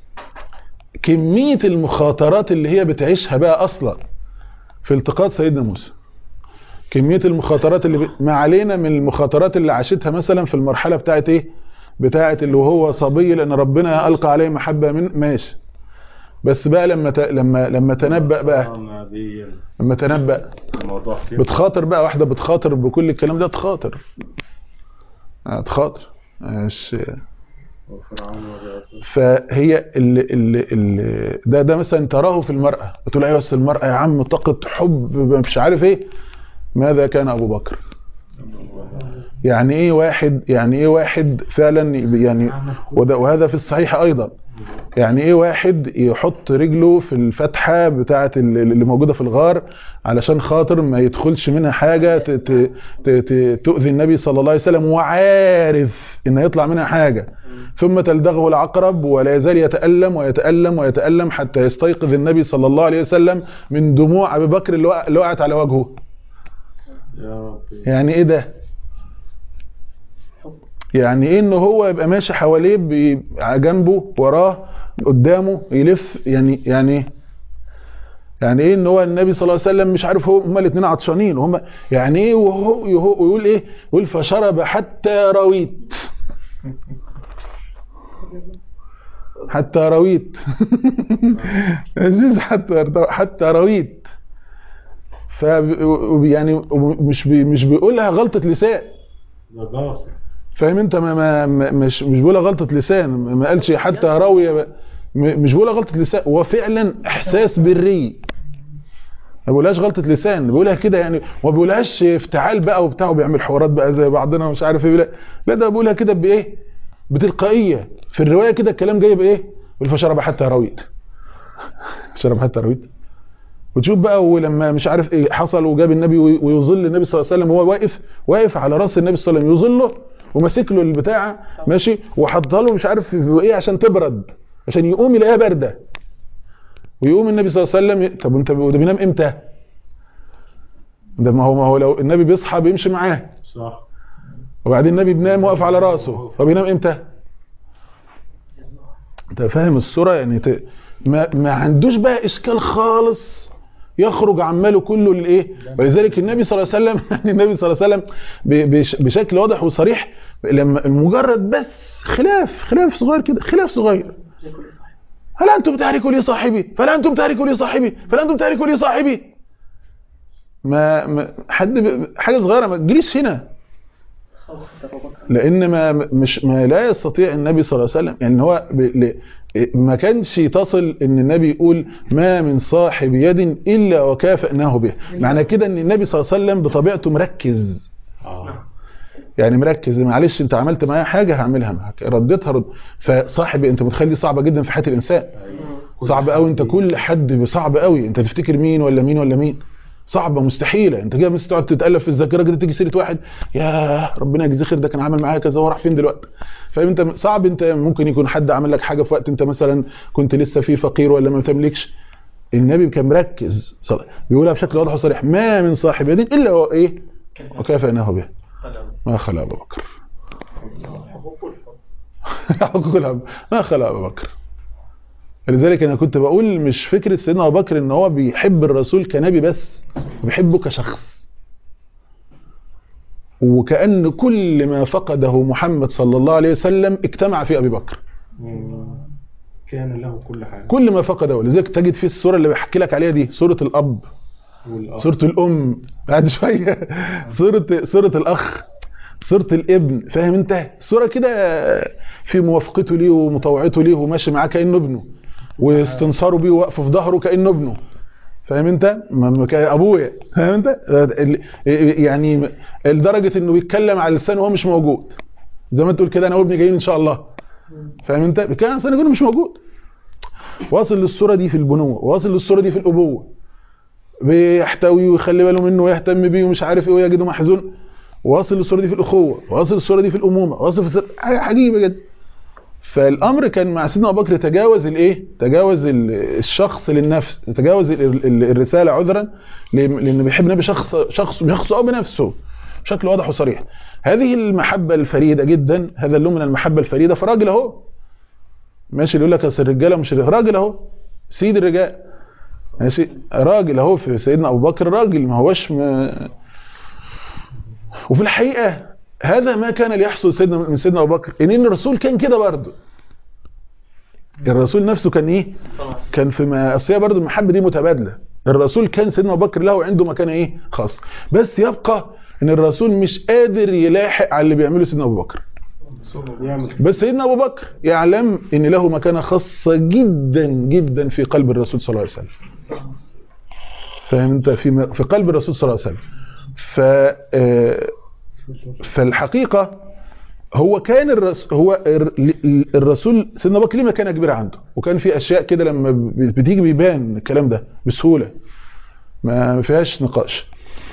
كمية المخاطرات اللي هي بتعيشها بقى اصلا في التقاط سيدنا موسى كمية المخاطرات اللي ب... ما علينا من المخاطرات اللي عاشتها مثلا في المرحلة بتاعت ايه بتاعت اللي وهو صبي لان ربنا القى عليه محبة من ماشي بس بقى لما ت... لما لما تنبأ بقى طبعاً دي لما تنبأ الموضوع كده بتخاطر بقى واحدة بتخاطر بكل الكلام ده تخاطر آه، تخاطر مش وفرعون والرئاسة فهي اللي اللي اللي ده ده مثلا تراه في المرأة بتقول ايوه بس المرأة يا عم طاقة حب مش عارف ايه ماذا كان ابو بكر يعني ايه واحد يعني ايه واحد فعلا يعني وده وهذا في الصحيح ايضا يعني ايه واحد يحط رجله في الفتحة بتاعة ال- اللي موجودة في الغار علشان خاطر ما يدخلش منها حاجة ت- ت- ت- ت- تؤذي النبي صلى الله عليه وسلم وعارف ان هيطلع منها حاجة ثم تلدغه العقرب ولا يزال يتألم ويتألم ويتألم حتى يستيقظ النبي صلى الله عليه وسلم من دموع ابي بكر اللي وقع- اللي وقعت على وجهه يا ربي يعني ايه ده يعني ايه ان هو يبقى ماشي حواليه بي- جنبه وراه قدامه يلف يعني يعني إيه؟ يعني ايه ان هو النبي صلى الله عليه وسلم مش عارف هو هما الاثنين عطشانين وهم يعني ايه وهو يهو- ويقول ايه يقول فشرب حتى رويت حتى رويت عزيز حتى حتى رويت ف يعني مش بي مش بيقولها غلطة لسان ده قاصر فاهم انت ما ما ما- مش مش بقولها غلطه لسان ما ما قالش حتى راويه ب- م- مش بقولها غلطه لسان هو فعلا احساس بري ما بقولهاش غلطه لسان بقولها كده يعني وما بقولهاش افتعال بقى وبتاع وبيعمل حوارات بقى زي بعضنا ومش عارف ايه لا لا ده بقولها كده بايه بتلقائيه في الروايه كده الكلام جاي بايه يقول فشرب حتى رويت شرب حتى رويت وتشوف بقى ولما مش عارف ايه حصل وجاب النبي وي- ويظل النبي صلى الله عليه وسلم وهو واقف واقف على راس النبي صلى الله عليه وسلم يظله وماسك له البتاع ماشي وحطها له مش عارف في ايه عشان تبرد عشان يقوم يلاقيها بارده ويقوم النبي صلى الله عليه وسلم طب انت ده بينام امتى؟ ده ما هو ما هو لو النبي بيصحى بيمشي معاه صح وبعدين النبي بينام واقف على راسه فبينام امتى انت فاهم الصوره يعني ت... ما ما عندوش بقى اشكال خالص يخرج عماله كله الايه ولذلك النبي صلى الله عليه وسلم يعني النبي صلى الله عليه وسلم ب... بش... بشكل واضح وصريح لما مجرد بس خلاف خلاف صغير كده خلاف صغير هل انتم تهلكوا لي صاحبي فلا انتم تهلكوا لي صاحبي فلا انتم تهلكوا لي صاحبي ما, ما حد ب... حاجه صغيره ما تجريش هنا لان ما مش ما لا يستطيع النبي صلى الله عليه وسلم يعني هو ب... ل... ما كانش تصل ان النبي يقول ما من صاحب يد الا وكافئناه به معنى كده ان النبي صلى الله عليه وسلم بطبيعته مركز اه يعني مركز معلش انت عملت معايا حاجه هعملها معاك رديتها رد فصاحب انت متخيل دي صعبه جدا في حياه الانسان صعب قوي انت كل حد صعب قوي انت تفتكر مين ولا مين ولا مين صعبه مستحيله انت كده بس تقعد تتالف في الذاكره كده تيجي سيره واحد يا ربنا يجزيه خير ده كان عمل معايا كذا هو راح فين دلوقتي فاهم انت صعب انت ممكن يكون حد عمل لك حاجه في وقت انت مثلا كنت لسه فيه فقير ولا ما تملكش النبي كان مركز صل- بيقولها بشكل واضح وصريح ما من صاحب يد الا هو ايه وكافئناه به ما خلا ابو بكر حقوق الاب ما خلا ابو بكر لذلك انا كنت بقول مش فكره سيدنا ابو بكر ان هو بيحب الرسول كنبي بس بيحبه كشخص وكأن كل ما فقده محمد صلى الله عليه وسلم اجتمع في ابي بكر كان له كل حاجه كل ما فقده لذلك تجد في السوره اللي بحكي لك عليها دي سوره الاب والأب. سورة الأم بعد شوية سورة سورة الأخ سورة الابن فاهم أنت سورة كده في موافقته ليه ومطوعته ليه وماشي معاه كأنه ابنه واستنصاره بيه ووقفه في ظهره كأنه ابنه فاهم انت ما- ما كان ابويا فاهم انت ال- يعني لدرجه انه بيتكلم على لسانه وهو مش موجود زي ما تقول كده انا وابني جايين ان شاء الله فاهم انت بيتكلم على لسانه يكون مش موجود واصل للصوره دي في البنوه واصل للصوره دي في الابوه بيحتوي ويخلي باله منه ويهتم بيه ومش عارف ايه ويجده محزون واصل للصوره دي في الاخوه واصل للصوره دي في الامومه واصل في السر... حاجه عجيبه جدا فالامر كان مع سيدنا ابو بكر تجاوز الايه تجاوز ال- الشخص للنفس تجاوز ال- ال- الرساله عذرا ل- لان بيحب النبي شخص شخص شخصه او بنفسه بشكل واضح وصريح هذه المحبه الفريده جدا هذا اللون من المحبه الفريده فراجل اهو ماشي اللي يقول لك اصل الرجاله مش راجل اهو سيد الرجال ماشي راجل اهو في سيدنا ابو بكر راجل ما هوش م... وفي الحقيقه هذا ما كان ليحصل سيدنا من سيدنا ابو بكر ان الرسول كان كده برضه الرسول نفسه كان ايه كان في ما اصل هي برضه المحبه دي متبادله الرسول كان سيدنا ابو بكر له عنده مكانه ايه خاص بس يبقى ان الرسول مش قادر يلاحق على اللي بيعمله سيدنا ابو بكر يعمل بس سيدنا ابو بكر يعلم ان له مكانه خاصه جدا جدا في قلب الرسول صلى الله عليه وسلم فاهم انت في في قلب الرسول صلى الله عليه وسلم ف آه، فالحقيقه هو كان الرس هو الر- الرسول سيدنا ابو بكر ليه مكانه كبيره عنده وكان في اشياء كده لما بتيجي بيبان الكلام ده بسهوله ما فيهاش نقاش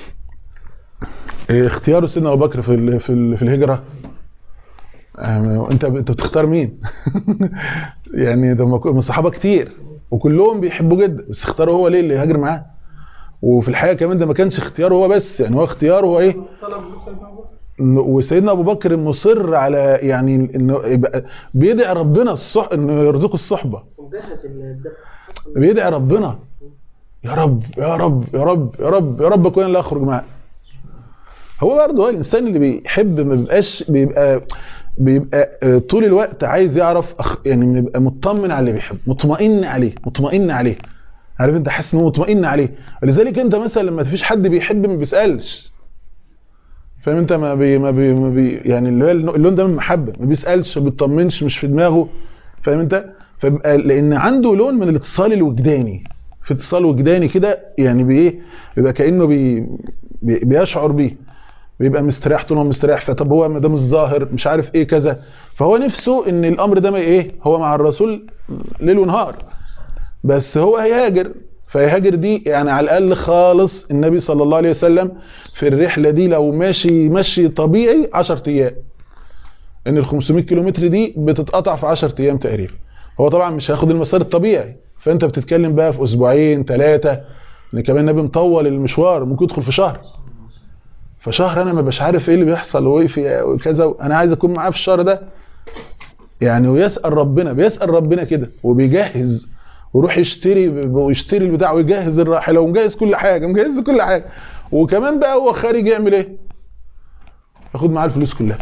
إيه، اختيار سيدنا ابو بكر في ال- في ال- في الهجره آه، انت انت بتختار مين يعني ده ما- من الصحابه كتير وكلهم بيحبوا جدا بس اختاروا هو ليه اللي هاجر معاه وفي الحقيقه كمان ده ما كانش اختياره هو بس يعني هو اختياره هو ايه طلب سيدنا ابو بكر إنه- وسيدنا ابو بكر مصر على يعني انه يبقى بيدعي ربنا الصح انه يرزقه الصحبه ومجهز الدب بيدعي ربنا يا رب يا رب يا رب يا رب يا رب اكون انا اللي اخرج معاه هو برضه هو الانسان اللي بيحب ما بيبقاش بيبقى بيبقى آه، طول الوقت عايز يعرف أخ يعني بيبقى مطمن على اللي بيحب مطمئن عليه مطمئن عليه عارف انت حاسس ان هو مطمئن عليه ولذلك انت مثلا لما فيش حد بيحب ما بيسالش فاهم انت ما بي ما بي, ما بي يعني اللي هو اللون ده من المحبه ما بيسالش ما بيطمنش مش في دماغه فاهم انت فبقى لان عنده لون من الاتصال الوجداني في اتصال وجداني كده يعني بايه بيبقى كانه بي بي بيشعر بيه بيبقى مستريح طول ما هو مستريح فطب هو ما دام الظاهر مش عارف ايه كذا فهو نفسه ان الامر ده ما ايه هو مع الرسول ليل ونهار بس هو هيهاجر فيهاجر دي يعني على الاقل خالص النبي صلى الله عليه وسلم في الرحله دي لو ماشي مشي طبيعي 10 ايام ان ال 500 كيلومتر دي بتتقطع في 10 ايام تقريبا هو طبعا مش هياخد المسار الطبيعي فانت بتتكلم بقى في اسبوعين ثلاثه ان كمان النبي مطول المشوار ممكن يدخل في شهر فشهر انا ما بقاش عارف ايه اللي بيحصل وايه في وكذا انا عايز اكون معاه في الشهر ده يعني ويسال ربنا بيسال ربنا كده وبيجهز ويروح يشتري ويشتري البتاع ويجهز الراحله ومجهز كل حاجه مجهز كل حاجه وكمان بقى هو خارج يعمل ايه ياخد معاه الفلوس كلها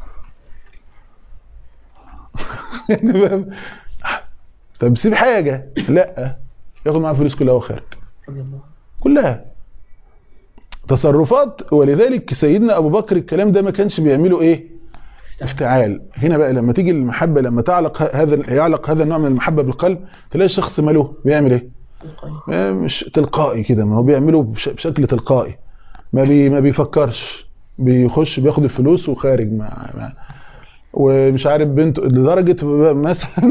يعني فاهم؟ طب سيب حاجه لا ياخد معاه الفلوس كلها وهو خارج كلها تصرفات ولذلك سيدنا ابو بكر الكلام ده ما كانش بيعمله ايه افتعال هنا بقى لما تيجي المحبه لما تعلق ه- هذا يعلق هذا النوع من المحبه بالقلب تلاقي الشخص ماله بيعمل ايه ما- مش تلقائي كده ما هو بيعمله بش- بشكل تلقائي ما بي ما بيفكرش بيخش بياخد الفلوس وخارج مع, مع ومش عارف بنته لدرجه مثلا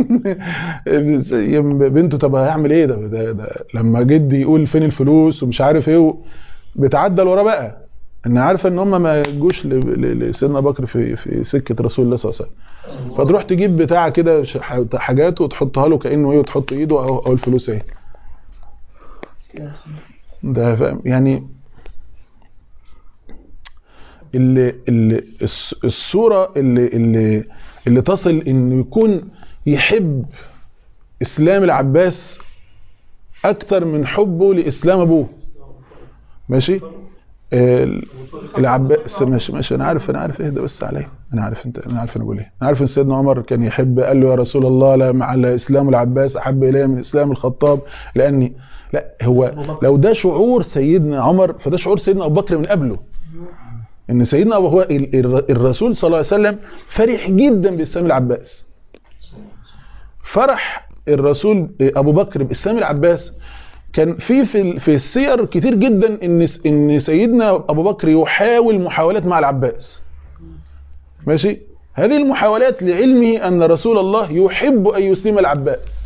بنته طب هيعمل ايه ده, ده, ده لما جدي يقول فين الفلوس ومش عارف ايه بتعدل وراه بقى ان عارفه ان هم ما يجوش ل- ل- لسيدنا بكر في في سكه رسول الله صلى الله عليه وسلم فتروح تجيب بتاع كده ش- حاجات وتحطها له كانه ايه وتحط ايده او, أو الفلوس ايه ده فاهم يعني اللي اللي الص- الصوره اللي اللي اللي تصل انه يكون يحب اسلام العباس اكتر من حبه لاسلام ابوه ماشي آه، العباس ماشي ماشي انا عارف انا عارف اهدى بس عليا انا عارف انت انا عارف انا بقول ايه انا عارف ان سيدنا عمر كان يحب قال له يا رسول الله لا مع اسلام العباس احب الي من اسلام الخطاب لاني لا هو لو ده شعور سيدنا عمر فده شعور سيدنا ابو بكر من قبله ان سيدنا ابو هو ال- ال- الرسول صلى الله عليه وسلم فرح جدا باسلام العباس فرح الرسول ابو بكر باسلام العباس كان في في ال- في السير كتير جدا ان س- ان سيدنا ابو بكر يحاول محاولات مع العباس ماشي هذه المحاولات لعلمه ان رسول الله يحب ان يسلم العباس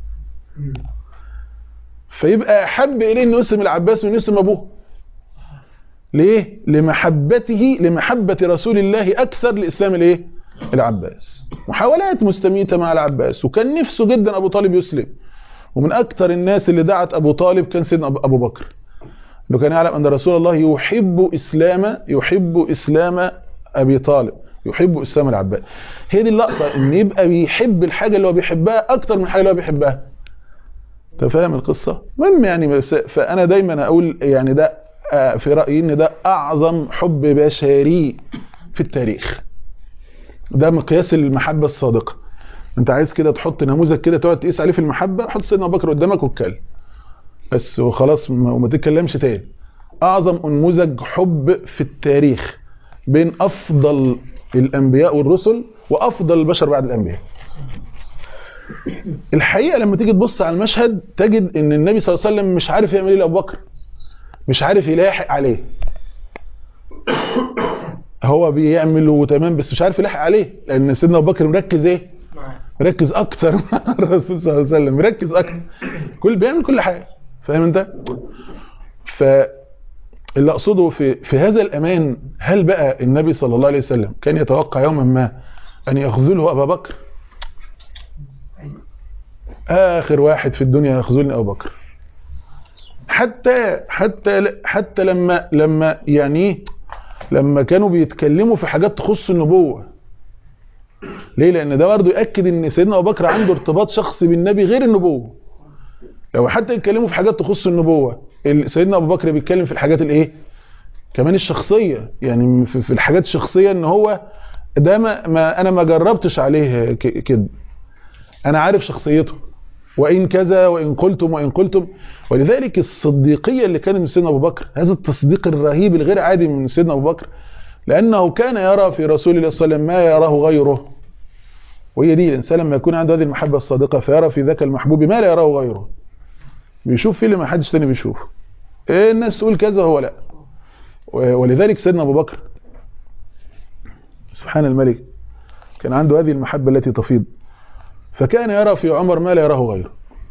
فيبقى احب اليه انه يسلم العباس وانه يسلم ابوه ليه لمحبته لمحبه رسول الله اكثر لاسلام الايه العباس محاولات مستميته مع العباس وكان نفسه جدا ابو طالب يسلم ومن اكثر الناس اللي دعت ابو طالب كان سيدنا أبو- ابو بكر انه كان يعلم ان رسول الله يحب اسلام يحب اسلام ابي طالب يحب اسلام العباس هي دي اللقطه ان يبقى بيحب الحاجه اللي هو بيحبها اكتر من الحاجه اللي هو بيحبها انت فاهم القصه المهم يعني بس فانا دايما اقول يعني ده آه، في رايي ان ده اعظم حب بشري في التاريخ ده مقياس المحبه الصادقه انت عايز كده تحط نموذج كده تقعد تقيس عليه في المحبه حط سيدنا ابو بكر قدامك واتكلم بس وخلاص ما- وما تتكلمش تاني اعظم نموذج حب في التاريخ بين افضل الانبياء والرسل وافضل البشر بعد الانبياء الحقيقه لما تيجي تبص على المشهد تجد ان النبي صلى الله عليه وسلم مش عارف يعمل ايه لابو بكر مش عارف يلاحق عليه هو بيعمل وتمام بس مش عارف يلاحق عليه لان سيدنا ابو بكر مركز ايه مركز اكتر مع الرسول صلى الله عليه وسلم مركز اكتر كل بيعمل كل حاجه فاهم انت ف اللي اقصده في في هذا الامان هل بقى النبي صلى الله عليه وسلم كان يتوقع يوما ما ان يخذله ابا بكر اخر واحد في الدنيا يخذلني ابو بكر حتى حتى حتى لما لما يعني إيه؟ لما كانوا بيتكلموا في حاجات تخص النبوه ليه لان ده برضه ياكد ان سيدنا ابو بكر عنده ارتباط شخصي بالنبي غير النبوه لو حتى يتكلموا في حاجات تخص النبوه ال- سيدنا ابو بكر بيتكلم في الحاجات الايه كمان الشخصيه يعني في في الحاجات الشخصيه ان هو ده ما, ما انا ما جربتش عليه ك- كده انا عارف شخصيته وان كذا وان قلتم وان قلتم ولذلك الصديقيه اللي كانت من سيدنا ابو بكر هذا التصديق الرهيب الغير عادي من سيدنا ابو بكر لأنه كان يرى في رسول الله صلى الله عليه وسلم ما يراه غيره وهي دي الإنسان لما يكون عنده هذه المحبة الصادقة فيرى في ذاك المحبوب ما لا يراه غيره بيشوف فيه اللي ما حدش تاني بيشوفه إيه الناس تقول كذا هو لا و- ولذلك سيدنا أبو بكر سبحان الملك كان عنده هذه المحبة التي تفيض فكان يرى في عمر ما لا يراه غيره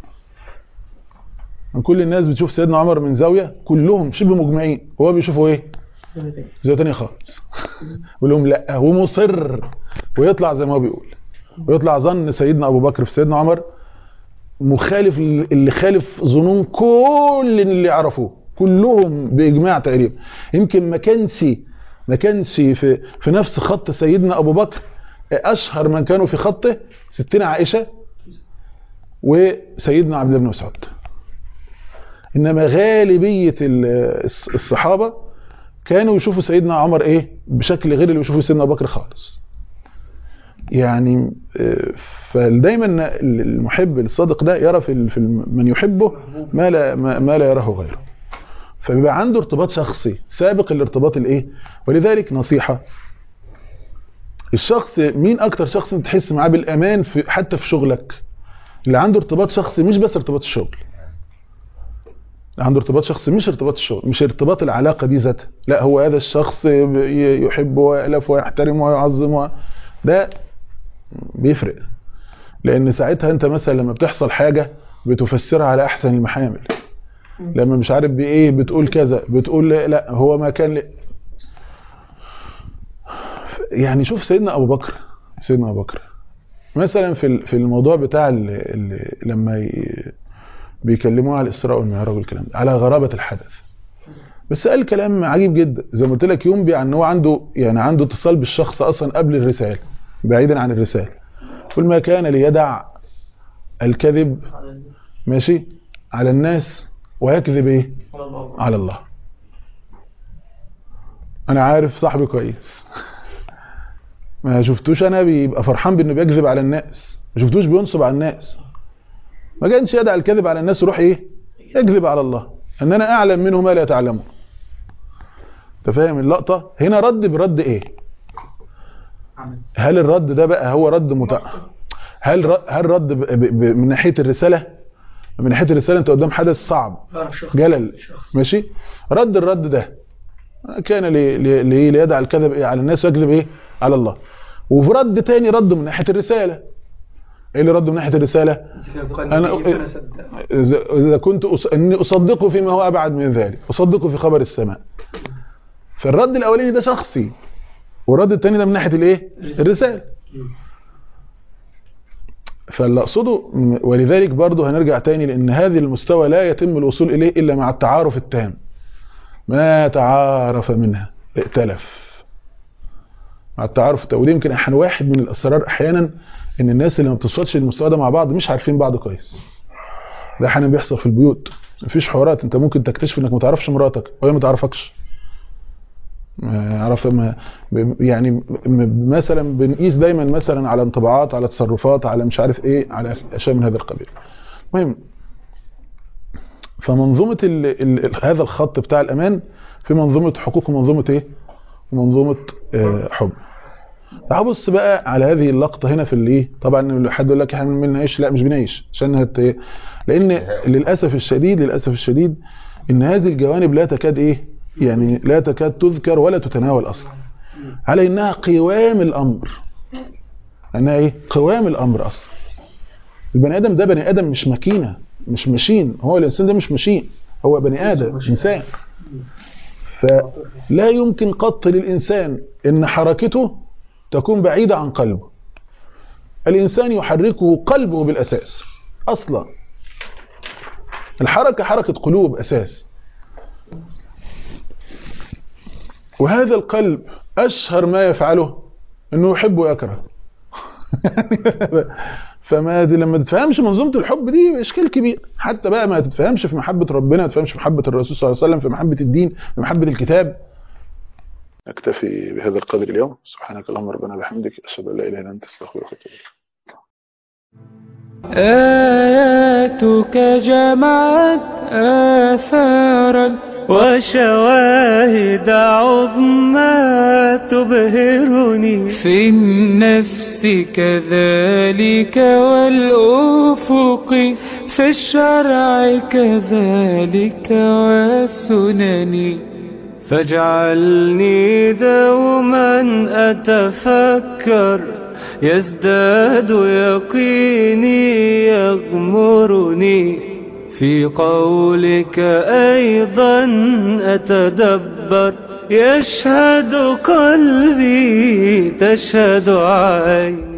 من كل الناس بتشوف سيدنا عمر من زاوية كلهم شبه مجمعين هو بيشوفوا ايه زاوية تانية خالص يقول لهم لا هو مصر ويطلع زي ما هو بيقول ويطلع ظن سيدنا ابو بكر في سيدنا عمر مخالف اللي خالف ظنون كل اللي يعرفوه كلهم باجماع تقريبا يمكن ما كانش ما كانش في في نفس خط سيدنا ابو بكر اشهر من كانوا في خطه ستنا عائشه وسيدنا عبد الله بن مسعود انما غالبيه ال- الص- الصحابه كانوا يشوفوا سيدنا عمر ايه بشكل غير اللي بيشوفوا سيدنا ابو بكر خالص يعني آه، فدايما المحب الصادق ده يرى في ال- في الم- من يحبه ما لا ما ما لا يراه غيره فبيبقى عنده ارتباط شخصي سابق الارتباط الايه ولذلك نصيحه الشخص مين اكتر شخص انت تحس معاه بالامان في حتى في شغلك اللي عنده ارتباط شخصي مش بس ارتباط الشغل اللي عنده ارتباط شخصي مش ارتباط الشغل مش ارتباط العلاقه دي ذاتها لا هو هذا الشخص ي- يحب ويألف ويحترم ويعظم و- ده بيفرق لان ساعتها انت مثلا لما بتحصل حاجه بتفسرها على احسن المحامل لما مش عارف بايه بتقول كذا بتقول لا, لا هو ما كان ل... يعني شوف سيدنا ابو بكر سيدنا ابو بكر مثلا في ال- في الموضوع بتاع ال- ال- لما ي- بيكلموه على الاسراء والمعراج والكلام ده على غرابه الحدث بس قال كلام عجيب جدا زي ما قلت لك ينبي عن ان هو عنده يعني عنده اتصال بالشخص اصلا قبل الرساله بعيدا عن الرساله كل ما كان ليدع الكذب ماشي على الناس ويكذب ايه على الله انا عارف صاحبي كويس ما شفتوش انا بيبقى فرحان بانه بيكذب على الناس ما شفتوش بينصب على الناس ما كانش يدع الكذب على الناس يروح ايه يكذب على الله ان انا اعلم منه ما لا تعلمه انت فاهم اللقطه هنا رد برد ايه هل الرد ده بقى هو رد مت... هل ر... هل رد ب... ب... ب... من ناحيه الرساله من ناحيه الرساله انت قدام حدث صعب جلل ماشي رد الرد ده كان لي... لي... لي... ليدع الكذب إيه على الناس ويكذب ايه على الله وفي رد تاني رد من ناحيه الرساله ايه اللي رد من ناحيه الرساله انا اذا إذا كنت أص... اني اصدقه فيما هو ابعد من ذلك اصدقه في خبر السماء فالرد الاولاني ده شخصي والرد الثاني ده من ناحيه الايه الرساله فاللي اقصده م- ولذلك برضه هنرجع تاني لان هذه المستوى لا يتم الوصول اليه الا مع التعارف التام ما تعارف منها ائتلف مع التعارف التام ودي يمكن احيانا واحد من الاسرار احيانا ان الناس اللي ما بتوصلش للمستوى ده مع بعض مش عارفين بعض كويس ده احيانا بيحصل في البيوت مفيش حوارات انت ممكن تكتشف انك ما تعرفش مراتك وهي ما تعرفكش ما عرف ما ب- يعني م- م- مثلا بنقيس دايما مثلا على انطباعات على تصرفات على مش عارف ايه على اشياء من هذا القبيل المهم فمنظومه ال ال ال هذا الخط بتاع الامان في منظومه حقوق ومنظومه ايه ومنظومه آه حب تعال بص بقى على هذه اللقطه هنا في الايه طبعا حد يقول لك احنا بنعيش لا مش بنعيش عشان هت إيه؟ لان للاسف الشديد للاسف الشديد ان هذه الجوانب لا تكاد ايه يعني لا تكاد تذكر ولا تتناول اصلا على انها قوام الامر انها ايه قوام الامر اصلا البني ادم ده بني ادم مش ماكينه مش ماشين هو الانسان ده مش ماشين هو بني ادم انسان فلا يمكن قط للانسان ان حركته تكون بعيده عن قلبه الانسان يحركه قلبه بالاساس اصلا الحركه حركه قلوب اساس وهذا القلب أشهر ما يفعله أنه يحب ويكره فما دي لما تتفهمش منظومة الحب دي إشكال كبير حتى بقى ما تتفهمش في محبة ربنا ما تتفهمش في محبة الرسول صلى الله عليه وسلم في محبة الدين في محبة الكتاب نكتفي بهذا القدر اليوم سبحانك اللهم ربنا بحمدك أشهد أن لا إله إلا أنت أستغفرك وأتوب إليك آياتك جمعت آثارا وشواهد عظمى تبهرني في النفس كذلك والأفق في الشرع كذلك والسنن فاجعلني دوما أتفكر يزداد يقيني يغمرني في قولك أيضا أتدبر يشهد قلبي تشهد عيني